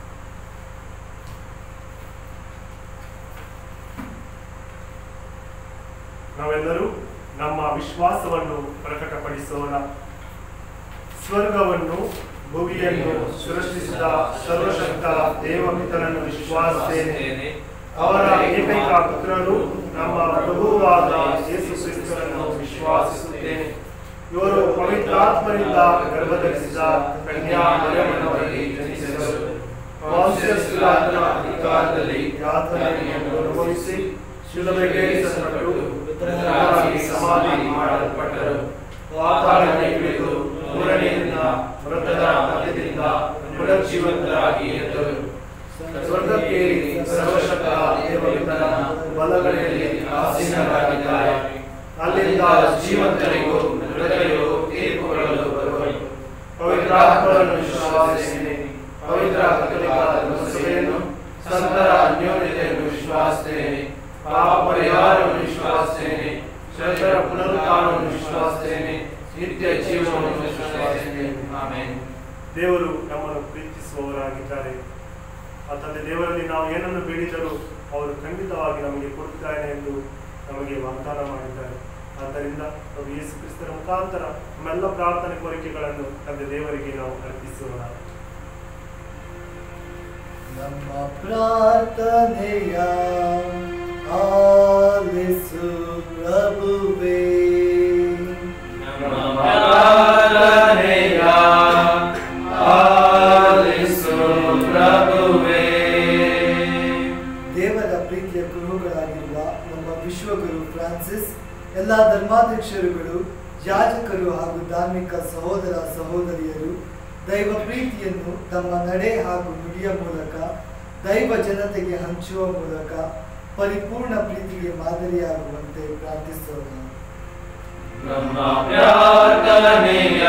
ನಾವೆಲ್ಲರೂ ನಮ್ಮ ವಿಶ್ವಾಸವನ್ನು ಪ್ರಕಟಪಡಿಸೋಣ ಸ್ವರ್ಗವನ್ನು ಭುವಿಯನ್ನು ಸೃಷ್ಟಿಸಿದ ಸರ್ವಶಕ್ತ ದೇವಪಿತನನ್ನು ವಿಶ್ವಾಸಿಸುತ್ತೇನೆ ಅವರ ಏಕೈಕ ಪುತ್ರರು ನಮ್ಮ ಪ್ರಭುವಾದ ಯೇಸು ಕ್ರಿಸ್ತರನ್ನು ವಿಶ್ವಾಸಿಸುತ್ತೇನೆ ಇವರು ಪವಿತ್ರಾತ್ಮರಿಂದ ಗರ್ಭಧರಿಸಿದ ಕನ್ಯಾ ಮರಿಯಮ್ಮನವರಲ್ಲಿ ಜನಿಸಿದರು ಪಾನ್ಸಿಯಸ್ ಪಿಲಾತನ ಅಧಿಕಾರದಲ್ಲಿ ಯಾತನೆಯನ್ನು ಅನುಭವಿಸಿ ಶಿಲುಬೆಗೇರಿಸಲ್ಪಟ್ಟು ಮೃತರಾಗಿ ಸಮಾಧಿ ಮಾಡಲ್ಪಟ್ಟರು ಪಾತಾಳಕ್ಕೆ ಇಳಿದು ಮೂರನೇ ದಿನ ಮೃತರ ಮಧ್ಯದಿಂದ ಪುನರ್ಜೀವಂತರಾಗಿ ಎದ್ದರು ಸ್ವರ್ಗಕ್ಕೇರಿ ಸರ್ವಶಕ್ತ ದೇವಪಿತನ ಬಲಗಡೆಯಲ್ಲಿ ಆಸೀನರಾಗಿದ್ದಾರೆ ಅಲ್ಲಿಂದ ಜೀವಂತರಿಗೂ ಮೃತರಿಗೂ ತೀರ್ಪು ಕೊಡಲು ಬರುವರು ಪವಿತ್ರಾತ್ಮರನ್ನು ವಿಶ್ವಾಸಿಸುತ್ತೇನೆ ಪವಿತ್ರ ಕಥೋಲಿಕ ಸಭೆಯನ್ನು ಸಂತರ ಅನ್ಯೋನ್ಯತೆಯನ್ನು ವಿಶ್ವಾಸಿಸುತ್ತೇನೆ ಪಾಪ ಪರಿಹಾರವನ್ನು ವಿಶ್ವಾಸಿಸುತ್ತೇನೆ ಶ್ರೇಷ್ಠರ ಪುನರುತ್ಥಾನವನ್ನು ವಿಶ್ವಾಸಿಸುತ್ತೇನೆ ನಿತ್ಯ ಜೀವನವನ್ನು ವಿಶ್ವಾಸಿಸುತ್ತೇನೆ ಆಮೇಲೆ ದೇವರು ನಮ್ಮನ್ನು ಪ್ರೀತಿಸುವವರಾಗಿದ್ದಾರೆ ಆ ತಂದೆ ದೇವರಲ್ಲಿ ನಾವು ಏನನ್ನು ಬೇಡಿದರೂ ಅವರು ಖಂಡಿತವಾಗಿ ನಮಗೆ ಕೊಡುತ್ತಾರೆ ಎಂದು ನಮಗೆ ವಾಗ್ದಾನ ಮಾಡಿದ್ದಾರೆ ಆದ್ದರಿಂದ ಪ್ರಭು ಯೇಸು ಕ್ರಿಸ್ತರ ಮುಖಾಂತರ ನಮ್ಮೆಲ್ಲ ಪ್ರಾರ್ಥನೆ ಕೋರಿಕೆಗಳನ್ನು ತಂದೆ ದೇವರಿಗೆ ನಾವು ಅರ್ಪಿಸೋಣ ನಮ್ಮ ಪ್ರಾರ್ಥನೆಯ ಆಲಿಸು ಪ್ರಭುವೇ ನಮ್ಮ ಪ್ರಾರ್ಥನೆಯ ಆಲಿಸು ಪ್ರಭುವೇ ದೇವರ ಪ್ರೀತಿಯ ಗುರುಗಳಾಗಿರುವ ನಮ್ಮ ವಿಶ್ವಗುರು ಫ್ರಾನ್ಸಿಸ್ ಎಲ್ಲ ಧರ್ಮಾಧ್ಯಕ್ಷರುಗಳು ಯಾಜಕರು ಹಾಗೂ ಧಾರ್ಮಿಕ ಸಹೋದರ ಸಹೋದರಿಯರು ದೈವ ಪ್ರೀತಿಯನ್ನು ತಮ್ಮ ನಡೆ ಹಾಗೂ ನುಡಿಯ ಮೂಲಕ ದೈವ ಜನತೆಗೆ ಹಂಚುವ ಮೂಲಕ ಪರಿಪೂರ್ಣ ಪ್ರೀತಿಗೆ ಮಾದರಿಯಾಗುವಂತೆ ಪ್ರಾರ್ಥಿಸೋಣ ನಮ್ಮ ಪ್ರಾರ್ಥನೆಯ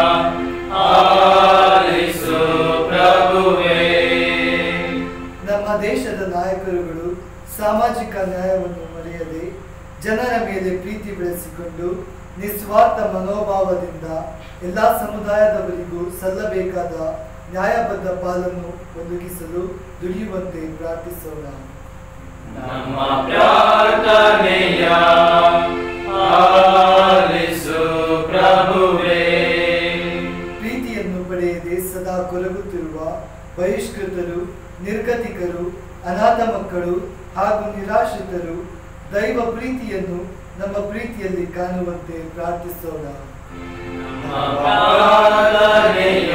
ಆಲಿಸು ಪ್ರಭುವೇ ನಮ್ಮ ದೇಶದ ನಾಯಕರುಗಳು ಸಾಮಾಜಿಕ ನ್ಯಾಯವನ್ನು ಮರೆಯದೆ ಜನರ ಮೇಲೆ ಪ್ರೀತಿ ಬೆಳೆಸಿಕೊಂಡು ನಿಸ್ವಾರ್ಥ ಮನೋಭಾವದಿಂದ ಎಲ್ಲ ಸಮುದಾಯದವರಿಗೂ ಸಲ್ಲಬೇಕಾದ ನ್ಯಾಯಬದ್ಧ ಪಾಲನ್ನು ಒದಗಿಸಲು ದುಡಿಯುವಂತೆ ಪ್ರಾರ್ಥಿಸೋಣ ನಮ್ಮ ಪ್ರಾರ್ಥನೆಯ ಆಲಿಸು ಪ್ರಭುವೇ ಪ್ರೀತಿಯನ್ನು ಪಡೆಯದೆ ಸದಾ ಬಹಿಷ್ಕೃತರು ನಿರ್ಗತಿಕರು ಅನಾಥ ಮಕ್ಕಳು ಹಾಗೂ ನಿರಾಶ್ರಿತರು ದೈವ ಪ್ರೀತಿಯನ್ನು ನಮ್ಮ ಪ್ರೀತಿಯಲ್ಲಿ ಕಾಣುವಂತೆ ಪ್ರಾರ್ಥಿಸೋಣ ಪ್ರಾರ್ಥನೆಯ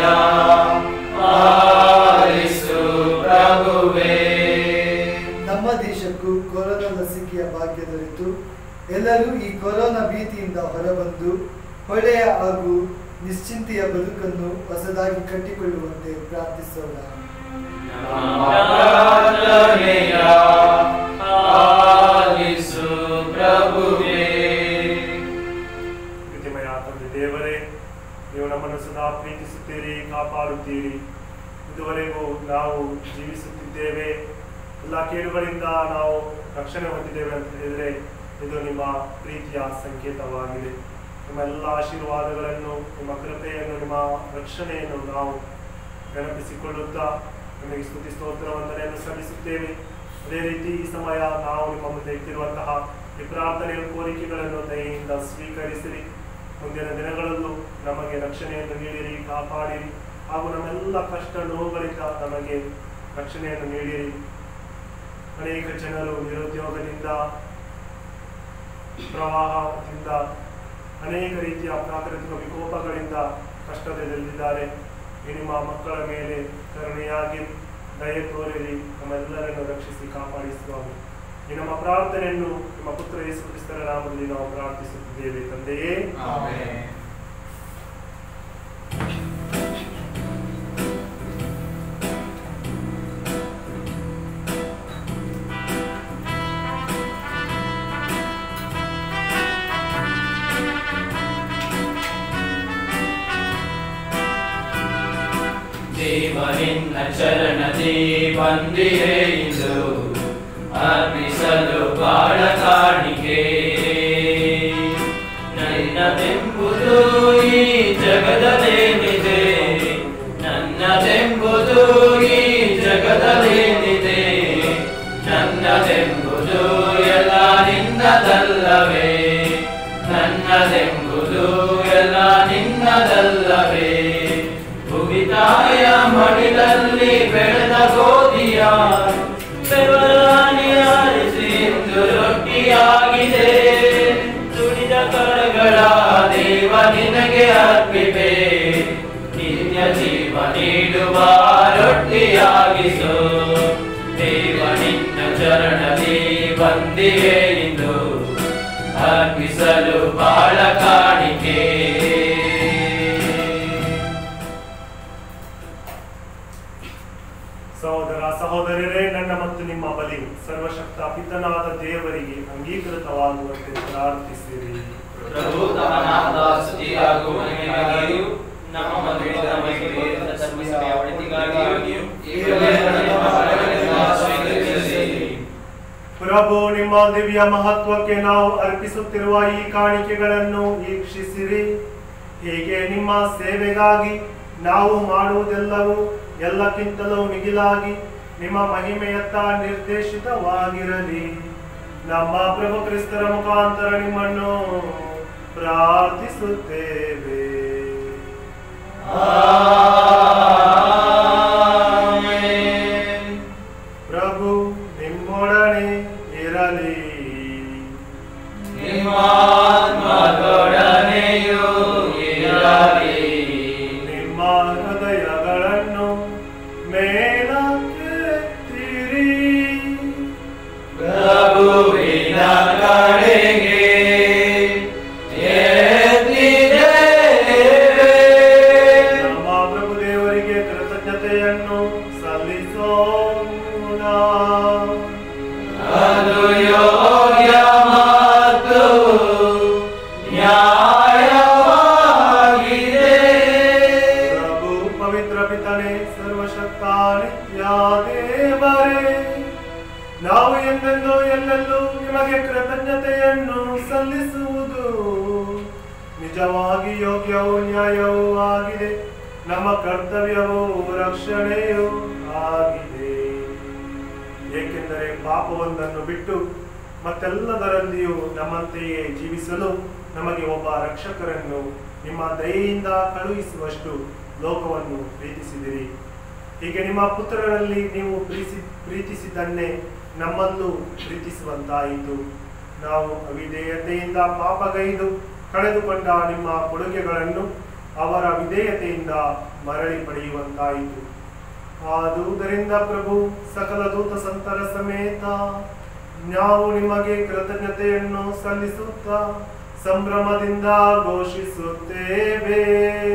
ಆಲಿಸು ಪ್ರಭುವೇ ನಮ್ಮ ದೇಶಕ್ಕೂ ಕೊರೋನಾ ಲಸಿಕೆಯ ಭಾಗ್ಯ ದೊರೆತು ಎಲ್ಲರೂ ಈ ಕೊರೋನಾ ಭೀತಿಯಿಂದ ಹೊರಬಂದು ಒಳ್ಳೆಯ ಹಾಗೂ ನಿಶ್ಚಿಂತೆಯ ಬದುಕನ್ನು ಹೊಸದಾಗಿ ಕಟ್ಟಿಕೊಳ್ಳುವಂತೆ ಪ್ರಾರ್ಥಿಸೋಣ ನಮ್ಮ ಪ್ರಾರ್ಥನೆಯ ಆಲಿಸು ಪ್ರಭುವೇ ಪ್ರೀತಿಮಯ ತಂದೆ ದೇವರೇ ನೀವು ನಮ್ಮನ್ನು ಸದಾ ಪ್ರೀತಿಸುತ್ತೀರಿ ಕಾಪಾಡುತ್ತೀರಿ ಇದುವರೆಗೂ ನಾವು ಜೀವಿಸುತ್ತಿದ್ದೇವೆ ಎಲ್ಲ ಕೇಡುಗಳಿಂದ ನಾವು ರಕ್ಷಣೆ ಹೊಂದಿದ್ದೇವೆ ಅಂತ ಹೇಳಿದರೆ ಇದು ನಿಮ್ಮ ಪ್ರೀತಿಯ ಸಂಕೇತವಾಗಿದೆ ನಿಮ್ಮ ಎಲ್ಲ ಆಶೀರ್ವಾದಗಳನ್ನು ನಿಮ್ಮ ಕೃಪೆಯನ್ನು ನಿಮ್ಮ ರಕ್ಷಣೆಯನ್ನು ನಾವು ನೆನಪಿಸಿಕೊಳ್ಳುತ್ತಾ ನಿಮಗೆ ಸ್ತುತಿ ಸ್ತೋತ್ರ ವಂದನೆಯನ್ನು ಸಲ್ಲಿಸುತ್ತೇವೆ ಅದೇ ರೀತಿ ಈ ಸಮಯ ನಾವು ನಿಮ್ಮ ಮುಂದೆ ಇಟ್ಟಿರುವಂತಹ ಈ ಪ್ರಾರ್ಥನೆಯ ಕೋರಿಕೆಗಳನ್ನು ದಯೆಯಿಂದ ಸ್ವೀಕರಿಸಿರಿ ಮುಂದಿನ ದಿನಗಳಲ್ಲೂ ನಮಗೆ ರಕ್ಷಣೆಯನ್ನು ನೀಡಿರಿ ಕಾಪಾಡಿರಿ ಹಾಗೂ ನಮ್ಮೆಲ್ಲ ಕಷ್ಟ ನೋವುಗಳಿಂದ ನಮಗೆ ರಕ್ಷಣೆಯನ್ನು ನೀಡಿರಿ ಅನೇಕ ಜನರು ನಿರುದ್ಯೋಗದಿಂದ ಪ್ರವಾಹದಿಂದ ಅನೇಕ ರೀತಿಯ ಪ್ರಾಕೃತಿಕ ವಿಕೋಪಗಳಿಂದ ಕಷ್ಟದಲ್ಲಿದ್ದಾರೆ ಈ ನಿಮ್ಮ ಮಕ್ಕಳ ಮೇಲೆ ಕರುಣೆಯಾಗಿ ದಯೆ ತೋರಿರಿ ನಮ್ಮೆಲ್ಲರನ್ನು ರಕ್ಷಿಸಿ ಕಾಪಾಡಿಸುವಾಗ ಈ ನಮ್ಮ ಪ್ರಾರ್ಥನೆಯನ್ನು ನಿಮ್ಮ ಪುತ್ರ ಯೇಸು ಕ್ರಿಸ್ತರ ನಾಮದಲ್ಲಿ ನಾವು ಪ್ರಾರ್ಥಿಸುತ್ತಿದ್ದೇವೆ ತಂದೆಯೇ ಆಮೆನ್. ದೇವರಿನ್ನ ಚರಣದಿ ಬಂದಿರೆ ಇಂದು ಅರ್ಪಿಸಲು ಬಾಳ ಕಾಣಿಕೆ ನನ್ನದೆಂಬುದು ಈ ಜಗದಲೇನಿದೆ ನನ್ನದೆಂಬುದು ಈ ಜಗದಲೇನಿದೆ ನನ್ನದೆಂಬುದು ಎಲ್ಲ ನಿನ್ನದಲ್ಲವೇ ನನ್ನದೆಂಬುದು ಎಲ್ಲ ನಿನ್ನದಲ್ಲವೇ ಭುವಿತಾಯ ಮಡಿಲಲ್ಲಿ ಬೆಳೆದ ಗೋಧಿಯ ಬೆವರಾನಿ ಆರಿಸಿ ಇಂದು ರೊಟ್ಟಿಯಾಗಿದೆ ತುಳಿದ ಕರಗಳ ದೇವ ನಿನಗೆ ಅರ್ಪಿಪೆ ನಿತ್ಯ ಜೀವ ನೀಡುವ ರೊಟ್ಟಿಯಾಗಿಸು ದೇವ ನಿನ್ನ ಚರಣದಿ ಬಂದಿವೆ ಇಂದು ಅರ್ಪಿಸಲು ಬಾಳ ಕಾಣಿಕೆ ಸಹೋದರ ಸಹೋದರರೇ ನನ್ನ ಮತ್ತು ನಿಮ್ಮ ಬಲಿ ಸರ್ವಶಕ್ತ ಪಿತನಾದ ದೇವರಿಗೆ ಅಂಗೀಕೃತವಾಗುವಂತೆ ಪ್ರಾರ್ಥಿಸಿರಿ ಪ್ರಭು ತಮನಾದ ಸ್ತುತಿಯಾಗುವ ನಿನಗಾಗಿಯೂ ನಮ್ಮ ಮದುವೆಯ ಮಹಿಮೆಗೆ ಧರ್ಮಸಭೆಯ ಒಳಿತಿಗಾಗಿಯೂ ಈ ಬಲಿಯನ್ನು ನಮ್ಮ ಬಲಗಳಿಂದ ಸ್ವೀಕರಿಸಿರಿ. ಪ್ರಭು ನಿಮ್ಮ ದಿವ್ಯ ಮಹತ್ವಕ್ಕೆ ನಾವು ಅರ್ಪಿಸುತ್ತಿರುವ ಈ ಕಾಣಿಕೆಗಳನ್ನು ವೀಕ್ಷಿಸಿರಿ ಹೀಗೆ ನಿಮ್ಮ ಸೇವೆಗಾಗಿ ನಾವು ಮಾಡುವುದೆಲ್ಲವೂ ಎಲ್ಲಕ್ಕಿಂತಲೂ ಮಿಗಿಲಾಗಿ ನಿಮ್ಮ ಮಹಿಮೆಯತ್ತ ನಿರ್ದೇಶಿತವಾಗಿರಲಿ ನಮ್ಮ ಪ್ರಭು ಕ್ರಿಸ್ತರ ಮುಖಾಂತರ ನಿಮ್ಮನ್ನು ಪ್ರಾರ್ಥಿಸುತ್ತೇವೆ ಆಮೆನ್. ಪ್ರಭು ನಿಮ್ಮೊಡನೆ ಇರಲಿ ನಿಮ್ಮ ಆತ್ಮದೊಡನೆಯೂ ಇರಲಿ. ನಿಮ್ಮ ಹೃದಯಗಳನ್ನು ಮೇಲಕ್ಕೆತ್ತಿರಿ ಪ್ರಭುವಿನ ಕಡೆಗೆ ಎತ್ತಿದ್ದೇವೆ. ನಮ್ಮ ಪ್ರಭು ದೇವರಿಗೆ ಕೃತಜ್ಞತೆಯನ್ನು ಸಲ್ಲಿಸೋಣ ಅದು ಯೋಗ್ಯ ಮತ್ತು ನ್ಯಾಯವಾಗಿದೆ ಪ್ರಭು ಪವಿತ್ರ ಪಿತನೆ ಸರ್ವಶಕ್ತ ನಿತ್ಯ ದೇವರೇ ನಾವು ಎಂದೆಂದೂ ಎಲ್ಲೆಲ್ಲೂ ನಿಮಗೆ ಕೃತಜ್ಞತೆಯನ್ನು ಸಲ್ಲಿಸುವುದು ನಿಜವಾಗಿ ಯೋಗ್ಯವೂ ನ್ಯಾಯವೂ ಆಗಿದೆ ನಮ್ಮ ಕರ್ತವ್ಯವೂ ರಕ್ಷಣೆಯೂ ಆಗಿದೆ ಏಕೆಂದರೆ ಪಾಪವೊಂದನ್ನು ಬಿಟ್ಟು ಮತ್ತೆಲ್ಲದರಲ್ಲಿಯೂ ನಮ್ಮಂತೆಯೇ ಜೀವಿಸಲು ನಮಗೆ ಒಬ್ಬ ರಕ್ಷಕರನ್ನು ನಿಮ್ಮ ದಯೆಯಿಂದ ಕಳುಹಿಸುವಷ್ಟು ಲೋಕವನ್ನು ಪ್ರೀತಿಸಿದಿರಿ ಹೀಗೆ ನಿಮ್ಮ ಪುತ್ರರಲ್ಲಿ ನೀವು ಪ್ರೀತಿ ಪ್ರೀತಿಸಿದ್ದನ್ನೇ ನಮ್ಮಲ್ಲೂ ಪ್ರೀತಿಸುವಂತಾಯಿತು ನಾವು ಅವಿಧೇಯತೆಯಿಂದ ಪಾಪಗೈದು ಕಳೆದುಕೊಂಡ ನಿಮ್ಮ ಕೊಡುಗೆಗಳನ್ನು ಅವರ ವಿಧೇಯತೆಯಿಂದ ಮರಳಿ ಪಡೆಯುವಂತಾಯಿತು ಆದುದರಿಂದ ಪ್ರಭು ಸಕಲ ದೂತ ಸಂತರ ಸಮೇತ ನಾವು ನಿಮಗೆ ಕೃತಜ್ಞತೆಯನ್ನು ಸಲ್ಲಿಸುತ್ತಾ ಸಂಭ್ರಮದಿಂದ ಘೋಷಿಸುತ್ತೇವೆ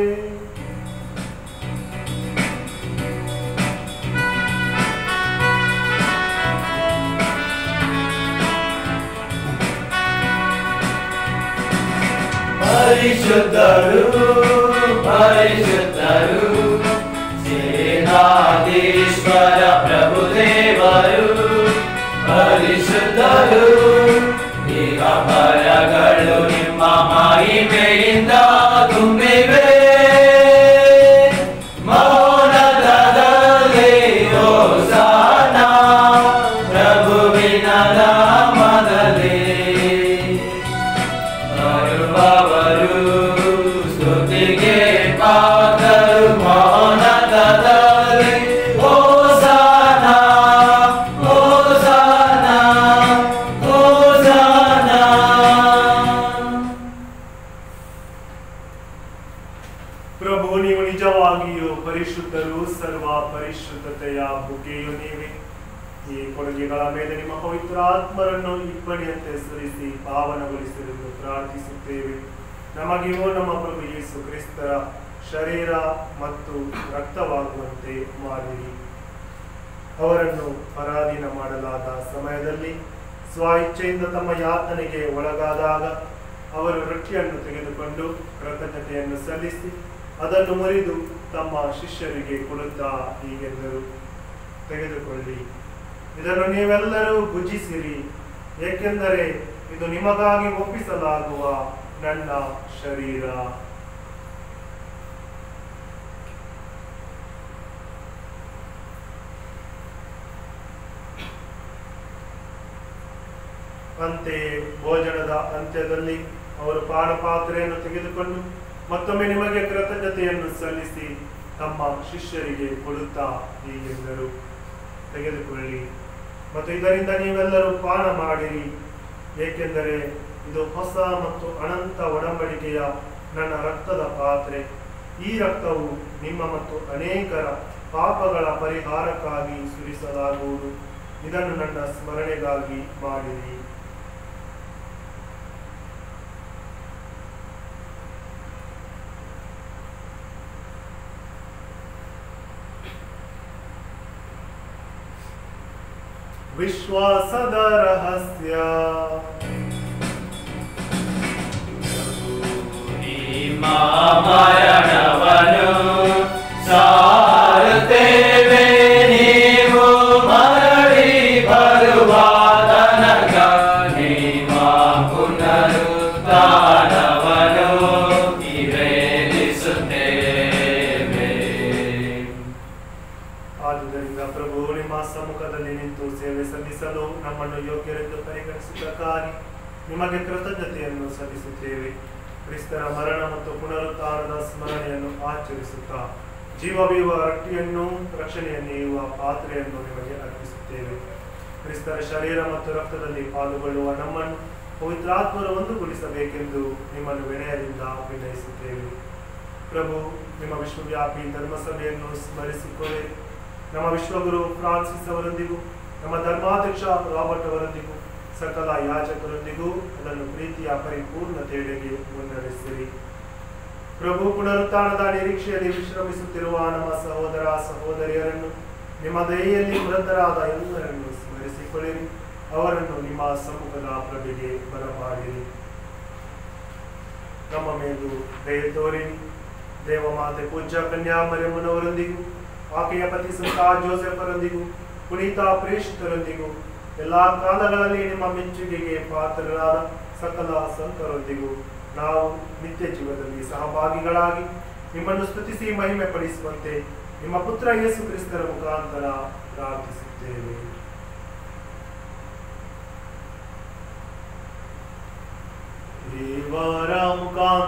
ಪರಿಶುದ್ಧರು ಪರಿಶುದ್ಧರು ಸೇನಾಧೀಶ್ವರ ಪ್ರಭುದೇವರು ಪರಿಶುದ್ಧರು ಈಗ ಪರಗಳು ನಿಮ್ಮ ಮಹಿಮೆಯಿಂದ ತುಂಬಿವೆ ಮೌನದಲ್ಲಿ ಹೋಸಾನ ಪ್ರಭುವಿನ ನಾಮದಲ್ಲಿ ಬರುವವರು ಸ್ತುತಿಗೆ ಪಾತ್ರರು ಮೌನದಲ್ಲಿ ಹೋಸಾನ ಹೋಸಾನ ಹೋಸಾನ ಪ್ರಭು ನೀವು ನಿಜವಾಗಿಯೂ ಪರಿಶುದ್ಧರು ಸರ್ವ ಪರಿಶುದ್ಧತೆಯ ಬುಗ್ಗೆಯು ನೀವೇ ಈ ಕೊಡುಗೆಗಳ ಮೇಲೆ ನಿಮ್ಮ ಪವಿತ್ರ ಆತ್ಮರನ್ನು ಇಬ್ಬನಿಯಂತೆ ಸುರಿಸಿ ಪಾವನಗೊಳಿಸಲೆಂದು ಪ್ರಾರ್ಥಿಸುತ್ತೇವೆ ನಮಗೆಯೂ ನಮ್ಮ ಪ್ರಭು ಯೇಸು ಕ್ರಿಸ್ತರ ಶರೀರ ಮತ್ತು ರಕ್ತವಾಗುವಂತೆ ಮಾಡಿರಿ ಅವರನ್ನು ಪರಾಧೀನ ಮಾಡಲಾದ ಸಮಯದಲ್ಲಿ ಸ್ವ ಇಚ್ಛೆಯಿಂದ ತಮ್ಮ ಯಾತನೆಗೆ ಒಳಗಾದಾಗ ಅವರು ರೊಟ್ಟಿಯನ್ನು ತೆಗೆದುಕೊಂಡು ಕೃತಜ್ಞತೆಯನ್ನು ಸಲ್ಲಿಸಿ ಅದನ್ನು ಮುರಿದು ತಮ್ಮ ಶಿಷ್ಯರಿಗೆ ಕೊಡುತ್ತಾ ಹೀಗೆಂದರು ತೆಗೆದುಕೊಳ್ಳಿ ಇದನ್ನು ನೀವೆಲ್ಲರೂ ಭುಜಿಸಿರಿ ಏಕೆಂದರೆ ಇದು ನಿಮಗಾಗಿ ಒಪ್ಪಿಸಲಾಗುವ ನನ್ನ ಶರೀರ ಅಂತೆಯೇ ಭೋಜನದ ಅಂತ್ಯದಲ್ಲಿ ಅವರು ಪಾನಪಾತ್ರೆಯನ್ನು ತೆಗೆದುಕೊಂಡು ಮತ್ತೊಮ್ಮೆ ನಿಮಗೆ ಕೃತಜ್ಞತೆಯನ್ನು ಸಲ್ಲಿಸಿ ತಮ್ಮ ಶಿಷ್ಯರಿಗೆ ಕೊಡುತ್ತಾ ಹೀಗೆಂದರು ತೆಗೆದುಕೊಳ್ಳಿ ಮತ್ತು ಇದರಿಂದ ನೀವೆಲ್ಲರೂ ಪಾನ ಮಾಡಿರಿ ಏಕೆಂದರೆ ಇದು ಹೊಸ ಮತ್ತು ಅನಂತ ಒಡಂಬಡಿಕೆಯ ನನ್ನ ರಕ್ತದ ಪಾತ್ರೆ ಈ ರಕ್ತವು ನಿಮ್ಮ ಮತ್ತು ಅನೇಕರ ಪಾಪಗಳ ಪರಿಹಾರಕ್ಕಾಗಿ ಸುರಿಸಲಾಗುವುದು ಇದನ್ನು ನನ್ನ ಸ್ಮರಣೆಗಾಗಿ ಮಾಡಿರಿ ವಿಶ್ವಾಸದ ರಹಸ್ಯ ನಿಮ್ಮ ಮರಣವನ್ನು ಸಾರುತ್ತೇವೆ ನೀವು ಮರಳಿ ಬರುವ ತನಕ ನಿಮ್ಮ ಪುನರುತ್ಥಾನವನ್ನು ನಿವೇದಿಸುತ್ತೇವೆ ಆದುದರಿಂದ ಪ್ರಭು ನಿಮ್ಮ ಸಮ್ಮುಖದಲ್ಲಿ ನಿಂತು ಸೇವೆ ಸಲ್ಲಿಸಲು ನಮ್ಮನ್ನು ಯೋಗ್ಯರೆಂದು ಪರಿಗಣಿಸಿದ್ದಕ್ಕಾಗಿ ನಿಮಗೆ ಕೃತಜ್ಞತೆಯನ್ನು ಸಲ್ಲಿಸುತ್ತೇವೆ ಕ್ರಿಸ್ತರ ಮರಣ ಮತ್ತು ಪುನರುತ್ಥಾನದ ಸ್ಮರಣೆಯನ್ನು ಆಚರಿಸುತ್ತಾ ಜೀವವೀವ ರೊಟ್ಟಿಯನ್ನು ರಕ್ಷಣೆಯ ನೀಡುವ ಪಾತ್ರೆಯನ್ನು ನಿಮಗೆ ಅರ್ಪಿಸುತ್ತೇವೆ ಕ್ರಿಸ್ತರ ಶರೀರ ಮತ್ತು ರಕ್ತದಲ್ಲಿ ಪಾಲ್ಗೊಳ್ಳುವ ನಮ್ಮನ್ನು ಪವಿತ್ರಾತ್ಮರು ಒಂದುಗೂಡಿಸಬೇಕೆಂದು ನಿಮ್ಮನ್ನು ವಿನಯದಿಂದ ವಿನಯಿಸುತ್ತೇವೆ ಪ್ರಭು ನಿಮ್ಮ ವಿಶ್ವವ್ಯಾಪಿ ಧರ್ಮಸಭೆಯನ್ನು ಸ್ಮರಿಸಿಕೊಳ್ಳಿ ನಮ್ಮ ವಿಶ್ವಗುರು ಫ್ರಾನ್ಸಿಸ್ ಅವರೊಂದಿಗೂ ನಮ್ಮ ಧರ್ಮಾಧ್ಯಕ್ಷ ರಾಬರ್ಟ್ ಅವರೊಂದಿಗೂ ಸಕಲ ಯಾಜಕರೊಂದಿಗೂ ಅದನ್ನು ಪ್ರೀತಿಯ ಪರಿಪೂರ್ಣತೆಯೆಡೆಗೆ ಮುನ್ನಡೆಸಿರಿ ಪ್ರಭು ಪುನರುತ್ಥಾನದ ನಿರೀಕ್ಷೆಯಲ್ಲಿ ವಿಶ್ರಮಿಸುತ್ತಿರುವ ನಮ್ಮ ಸಹೋದರ ಸಹೋದರಿಯರನ್ನು ನಿಮ್ಮ ದಯೆಯಲ್ಲಿ ವೃದ್ಧರಾದ ಎಲ್ಲರನ್ನು ಸ್ಮರಿಸಿಕೊಳ್ಳಿರಿ ಅವರನ್ನು ನಿಮ್ಮ ಸಮ್ಮುಖದ ಪ್ರಭೆಗೆ ಬರಮಾಡಿರಿ ನಮ್ಮ ಮೇಲೂ ದಯೆ ತೋರಿರಿ ದೇವಮಾತೆ ಪೂಜ್ಯ ಕನ್ಯಾ ಮರಿಯಮ್ಮನವರೊಂದಿಗೂ ಆಕೆಯ ಪತಿ ಸಂತ ಜೋಸೆಫರೊಂದಿಗೂ ಪುನೀತ ಪ್ರೇಷಿತರೊಂದಿಗೂ ಎಲ್ಲಾ ಕಾಲಗಳಲ್ಲಿ ನಿಮ್ಮ ಮೆಚ್ಚುಗೆಗೆ ಪಾತ್ರರಾದ ಸಕಲ ಸಂತರೊಂದಿಗೂ ನಾವು ನಿತ್ಯ ಜೀವದಲ್ಲಿ ಸಹಭಾಗಿಗಳಾಗಿ ನಿಮ್ಮನ್ನು ಸ್ತುತಿಸಿ ಮಹಿಮೆ ಪಡಿಸುವಂತೆ ನಿಮ್ಮ ಪುತ್ರ ಯೇಸು ಕ್ರಿಸ್ತರ ಮುಖಾಂತರ ಪ್ರಾರ್ಥಿಸುತ್ತೇವೆ ಇವರ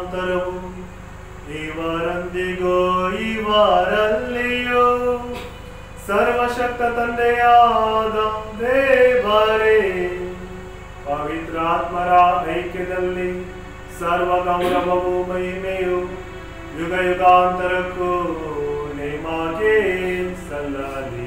ಮುಖಾಂತರವು ಇವರೊಂದಿಗೂ ಇವರಲ್ಲಿಯೂ ಸರ್ವಶಕ್ತ ತಂದೆಯಾದ ದೇವರೇ ಪವಿತ್ರಾತ್ಮರ ಐಕ್ಯದಲ್ಲಿ ಸರ್ವ ಗೌರವವು ಮಹಿಮೆಯು ಯುಗ ಯುಗಾಂತರಕ್ಕೂ ನೇಮಾಗೆ ಸಲ್ಲಲಿ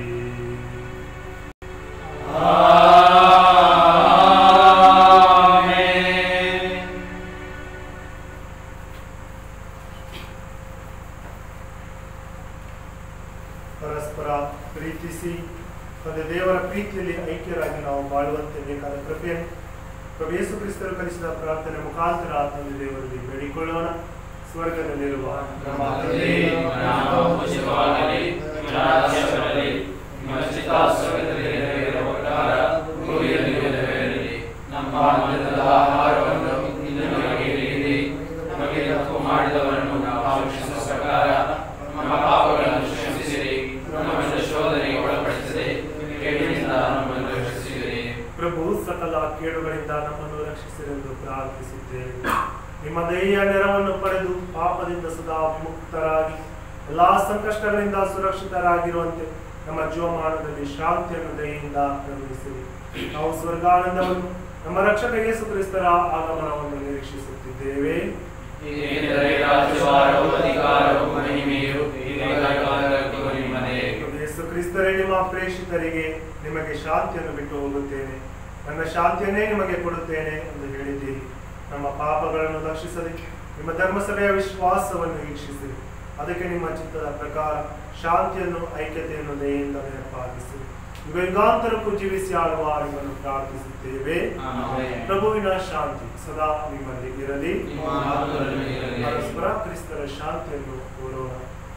ಪರಸ್ಪರ ಪ್ರೀತಿಸಿ ತಂದೆ ದೇವರ ಪ್ರೀತಿಯಲ್ಲಿ ಐಕ್ಯರಾಗಿ ನಾವು ಬಾಳುವಂತೆ ಬೇಕಾದ ಕೃಪೆಯನ್ನು ಪ್ರಭು ಯೇಸು ಕ್ರಿಸ್ತರು ಕಲಿಸಿದ ಪ್ರಾರ್ಥನೆ ಮುಖಾಂತರ ತಂದೆ ದೇವರಲ್ಲಿ ಬೇಡಿಕೊಳ್ಳೋಣ ಸ್ವರ್ಗದಲ್ಲಿರುವ ನಮ್ಮ ತಂದೆಯೇ, ನಿಮ್ಮ ನಾಮವು ಪೂಜಿತವಾಗಲಿ, ನಿಮ್ಮ ರಾಜ್ಯ ಬರಲಿ, ನಿಮ್ಮ ಚಿತ್ತ ಸ್ವರ್ಗದಲ್ಲಿ ನೆರವೇರುವ ಪ್ರಕಾರ ಭೂಮಿಯಲ್ಲಿ ನೆರವೇರಲಿ. ನಮ್ಮ ಅನ್ನದ ಆಹಾರವನ್ನು ಇಂದು ನಮಗೆ ನೀಡಿರಿ. ನಮಗೆ ತಪ್ಪು ಮಾಡಿದವರನ್ನು ನಾವು ಕ್ಷಮಿಸುವ ಪ್ರಕಾರ ನಮ್ಮ ಪಾಪಗಳನ್ನು ಕ್ಷಮಿಸಿರಿ ನಮ್ಮನ್ನು ಶೋಧನೆಗೆ ಒಳಪಡಿಸದೆ ಕೇಡಿನಿಂದ ನಮ್ಮನ್ನು ರಕ್ಷಿಸಿರಿ ಪ್ರಭು ಸಕಲ ಕೇಡುಗಳಿಂದ ನಮ್ಮನ್ನು ರಕ್ಷಿಸಿರೆಂದು ಪ್ರಾರ್ಥಿಸುತ್ತೇವೆ ನಿಮ್ಮ ದಯೆಯ ನೆರವನ್ನು ಪಡೆದು ಪಾಪದಿಂದ ಸದಾ ಮುಕ್ತರಾಗಿ ಎಲ್ಲಾ ಸಂಕಷ್ಟಗಳಿಂದ ಸುರಕ್ಷಿತರಾಗಿರುವಂತೆ ನಮ್ಮ ಜೀವಮಾನದಲ್ಲಿ ಶಾಂತಿಯನ್ನು ದಯೆಯಿಂದ ಕರುಣಿಸಿರಿ ನಾವು ಸ್ವರ್ಗಾನಂದವನ್ನು ನಮ್ಮ ರಕ್ಷಕ ಯೇಸು ಕ್ರಿಸ್ತರ ಆಗಮನವನ್ನು ನಿರೀಕ್ಷಿಸುತ್ತಿದ್ದೇವೆ ಏಕೆಂದರೆ ರಾಜ್ಯವಾರವು ಅಧಿಕಾರವು ಮಹಿಮೆಯು ಏಕಕಾಲಕ್ಕೂ ನಿಮ್ಮದೇ ಪ್ರಭು ಯೇಸು ಕ್ರಿಸ್ತರೇ ನಿಮ್ಮ ಪ್ರೇಷಿತರಿಗೆ ನಿಮಗೆ ಶಾಂತಿಯನ್ನು ಬಿಟ್ಟು ಹೋಗುತ್ತೇನೆ ನನ್ನ ಶಾಂತಿಯನ್ನೇ ನಿಮಗೆ ಕೊಡುತ್ತೇನೆ ಎಂದು ಹೇಳಿದ್ದೀರಿ ನಮ್ಮ ಪಾಪಗಳನ್ನು ರಕ್ಷಿಸಲಿ ನಿಮ್ಮ ಧರ್ಮಸಭೆಯ ವಿಶ್ವಾಸವನ್ನು ವೀಕ್ಷಿಸಿರಿ ಅದಕ್ಕೆ ನಿಮ್ಮ ಚಿತ್ತದ ಪ್ರಕಾರ ಶಾಂತಿಯನ್ನು ಐಕ್ಯತೆಯನ್ನು ದಯೆಯಿಂದ ನೆನಪಾಗಿಸಿರಿ ಯುಗ ಯುಗಾಂತರಕ್ಕೂ ಜೀವಿಸಿ ಆಳುವ ನಿಮ್ಮನ್ನು ಪ್ರಾರ್ಥಿಸುತ್ತೇವೆ ಆಮೆನ್. ಪ್ರಭುವಿನ ಶಾಂತಿ ಸದಾ ನಿಮ್ಮಲ್ಲಿ ಇರಲಿ ನಿಮ್ಮ ಆತ್ಮದಲ್ಲಿ ಇರಲಿ. ಪರಸ್ಪರ ಕ್ರಿಸ್ತರ ಶಾಂತಿಯನ್ನು ಕೋರೋಣ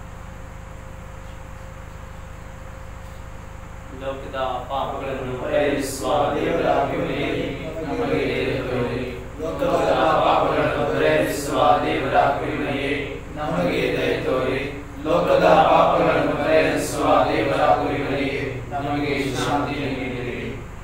ಲೋಕದ ಪಾಪಗಳನ್ನು ಪರಿಹರಿಸುವ ದೇವರ ಕೃಪೆಯಲ್ಲಿ ನಮಗೆ ದಯತೋರಿ. ಲೋಕದ ಪಾಪಗಳನ್ನು ಪರಿಹರಿಸುವ ದೇವರ ಕೃಪೆಯೇ ನಮಗೆ ದಯತೋರಿ ಲೋಕದ ಪಾಪಗಳನ್ನು ಪರಿಹರಿಸುವ ದೇವರ ಕೃಪೆಯೇ ನಮಗೆ ಶಾಂತಿ ನೀಡಿರಿ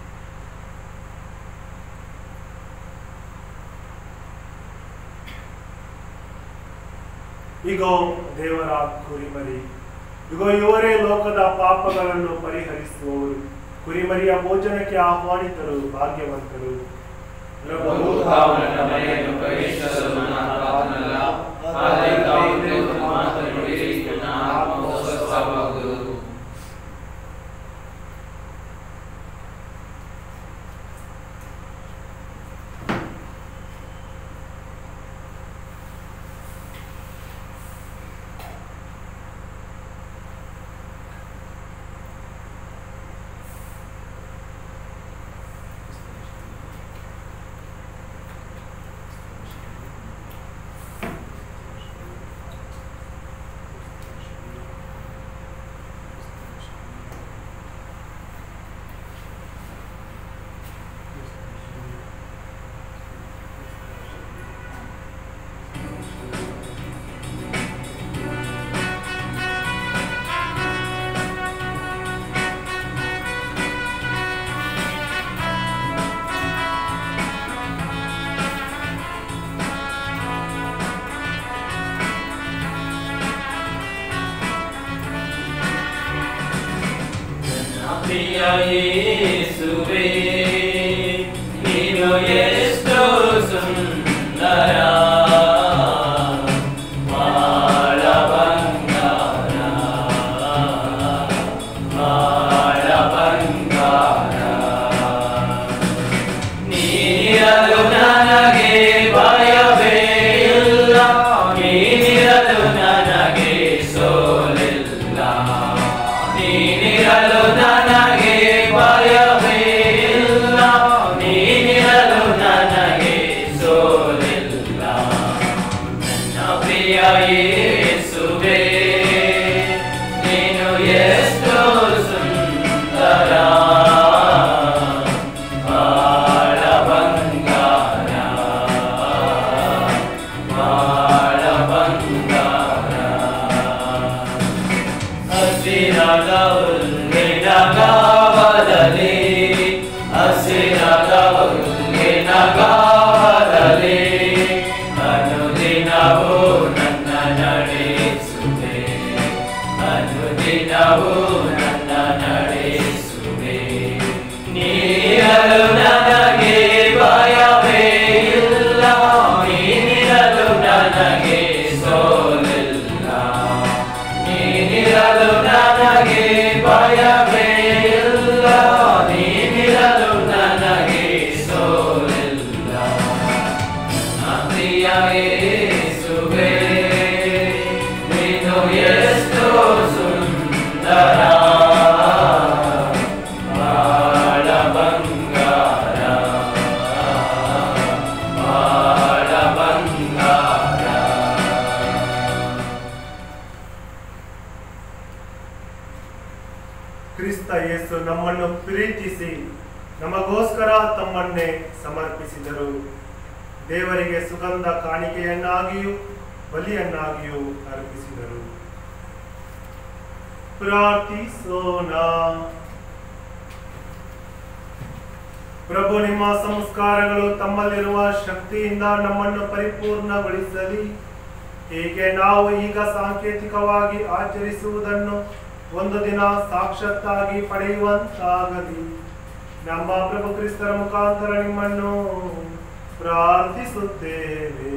ಇಗೋ ದೇವರ ಕುರಿಮರಿ ಇಗೋ ಇವರೇ ಲೋಕದ ಪಾಪಗಳನ್ನು ಪರಿಹರಿಸುವವರು ಕುರಿಮರಿಯ ಭೋಜನಕ್ಕೆ ಆಹ್ವಾನಿತರು ಭಾಗ್ಯವಂತರು ಪ್ರಭು ತಾವು ನನ್ನ ಮನೆಯನ್ನು ಪ್ರವೇಶಿಸಲು ನಾನು ಪಾತ್ರನಲ್ಲ ಆದರೆ ತಾವು ದೇವರ ಮಾತನ್ನು ನುಡಿರಿ ನನ್ನ ಆತ್ಮವು ಸ್ವಸ್ಥವಾಗುವುದು ಪ್ರಿಯ ಯೇಸುವೇ ನೀನು ಎಷ್ಟು ಸುಂದರ ಬಾಳ ಬಂಗಾರ ಬಾಳ ಬಂಗಾರ ನೀರಲು ನನಗೆ ಭಯವೇ ಇಲ್ಲ ನೀನಿರಲು ನನಗೆ ಸೋಲಿಲ್ಲ ನೀನಿರಲು ನನಗೆ ಭಯ ಪ್ರೀತಿಸಿ ನಮಗೋಸ್ಕರ ತಮ್ಮನ್ನೇ ಸಮರ್ಪಿಸಿದರು ದೇವರಿಗೆ ಸುಗಂಧ ಕಾಣಿಕೆಯನ್ನಾಗಿಯೂ ಬಲಿಯನ್ನಾಗಿಯೂ ಅರ್ಪಿಸಿದರು ಪ್ರಾರ್ಥಿಸೋಣ ಪ್ರಭು ನಿಮ್ಮ ಸಂಸ್ಕಾರಗಳು ತಮ್ಮಲ್ಲಿರುವ ಶಕ್ತಿಯಿಂದ ನಮ್ಮನ್ನು ಪರಿಪೂರ್ಣಗೊಳಿಸಲಿ ಹೀಗೆ ನಾವು ಈಗ ಸಾಂಕೇತಿಕವಾಗಿ ಆಚರಿಸುವುದನ್ನು ಒಂದು ದಿನ ಸಾಕ್ಷಾತ್ತಾಗಿ ಪಡೆಯುವಂತಾಗಲಿ ನಮ್ಮ ಪ್ರಭು ಕ್ರಿಸ್ತರ ಮುಖಾಂತರ ನಿಮ್ಮನ್ನು ಪ್ರಾರ್ಥಿಸುತ್ತೇವೆ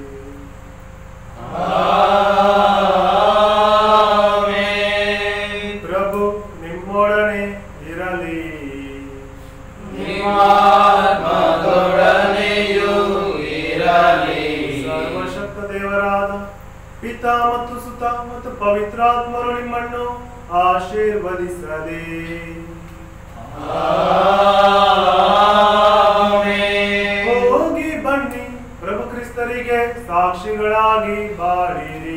ಪ್ರಭು ನಿಮ್ಮೊಡನೆ ಇರಲಿ ನಿಮ್ಮಾತ್ಮದೊಡನೆಯೂ ಇರಲಿ. ಸರ್ವಶಕ್ತ ದೇವರಾದ ಪಿತಾ ಮತ್ತು ಸುತ ಮತ್ತು ಪವಿತ್ರಾತ್ಮರು ನಿಮ್ಮನ್ನು ಆಶೀರ್ವದಿಸಲಿ ಆಮೆನ್. ಹೋಗಿ ಬನ್ನಿ ಪ್ರಭು ಕ್ರಿಸ್ತರಿಗೆ ಸಾಕ್ಷಿಗಳಾಗಿ ಬಾಳಿರಿ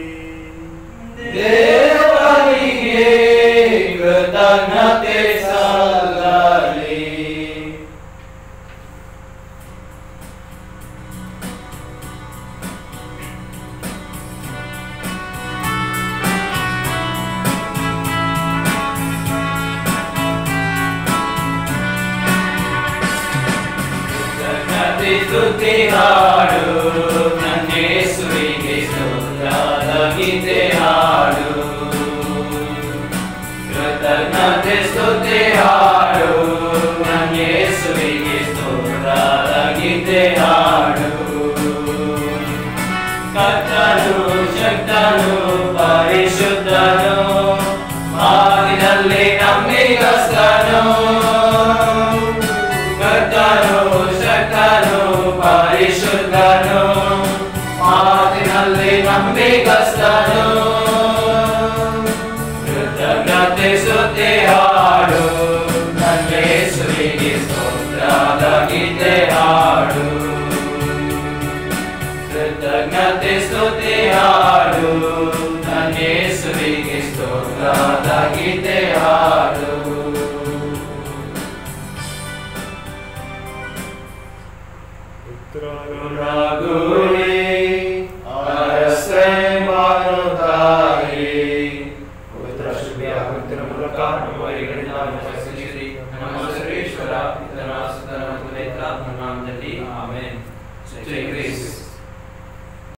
ದೇವರಿಗೆ ಕೃತಜ್ಞತೆ ಸಲ್ಲಲಿ ಕೃತಜ್ಞತೆ ಸ್ತುತಿ ಹಾಡು ನನ್ನೇಸುವಿಗೆ ಸ್ತೋತ್ರದ ಗೀತೆ ಹಾಡು ಕೃತಜ್ಞತೆ ಸ್ತುತಿ ಹಾಡು ನನ್ನೇಸುವಿಗೆ ಸ್ತೋತ್ರದ ಗೀತೆ ಹಾಡು ಕರ್ತನು ಶಕ್ತನು ಪರಿಶುದ್ಧನು ಮಾತಿನಲ್ಲಿ ನಂಬಿಗಸ್ತನು ಕರ್ತನು ಶಕ್ತನು ಪರಿಶುದ್ಧನು ಮಾತಿನಲ್ಲಿ ನಂಬಿಗಸ್ತನು ಕೃತಜ್ಞತೆ ಸ್ತುತಿ ಹಾಡು ನನ್ನೇ ಸುರಿಗೆ ಸ್ತೋತ್ರದ ಗೀತೆ ಹಾಡು ಕೃತಜ್ಞತೆ ಸ್ತುತಿ ಹಾಡು ನನ್ನೇ ಸುರಿಗೆ ಸ್ತೋತ್ರದ ಗೀತೆ ಹಾಡು ಪುತ್ರರು ರಘು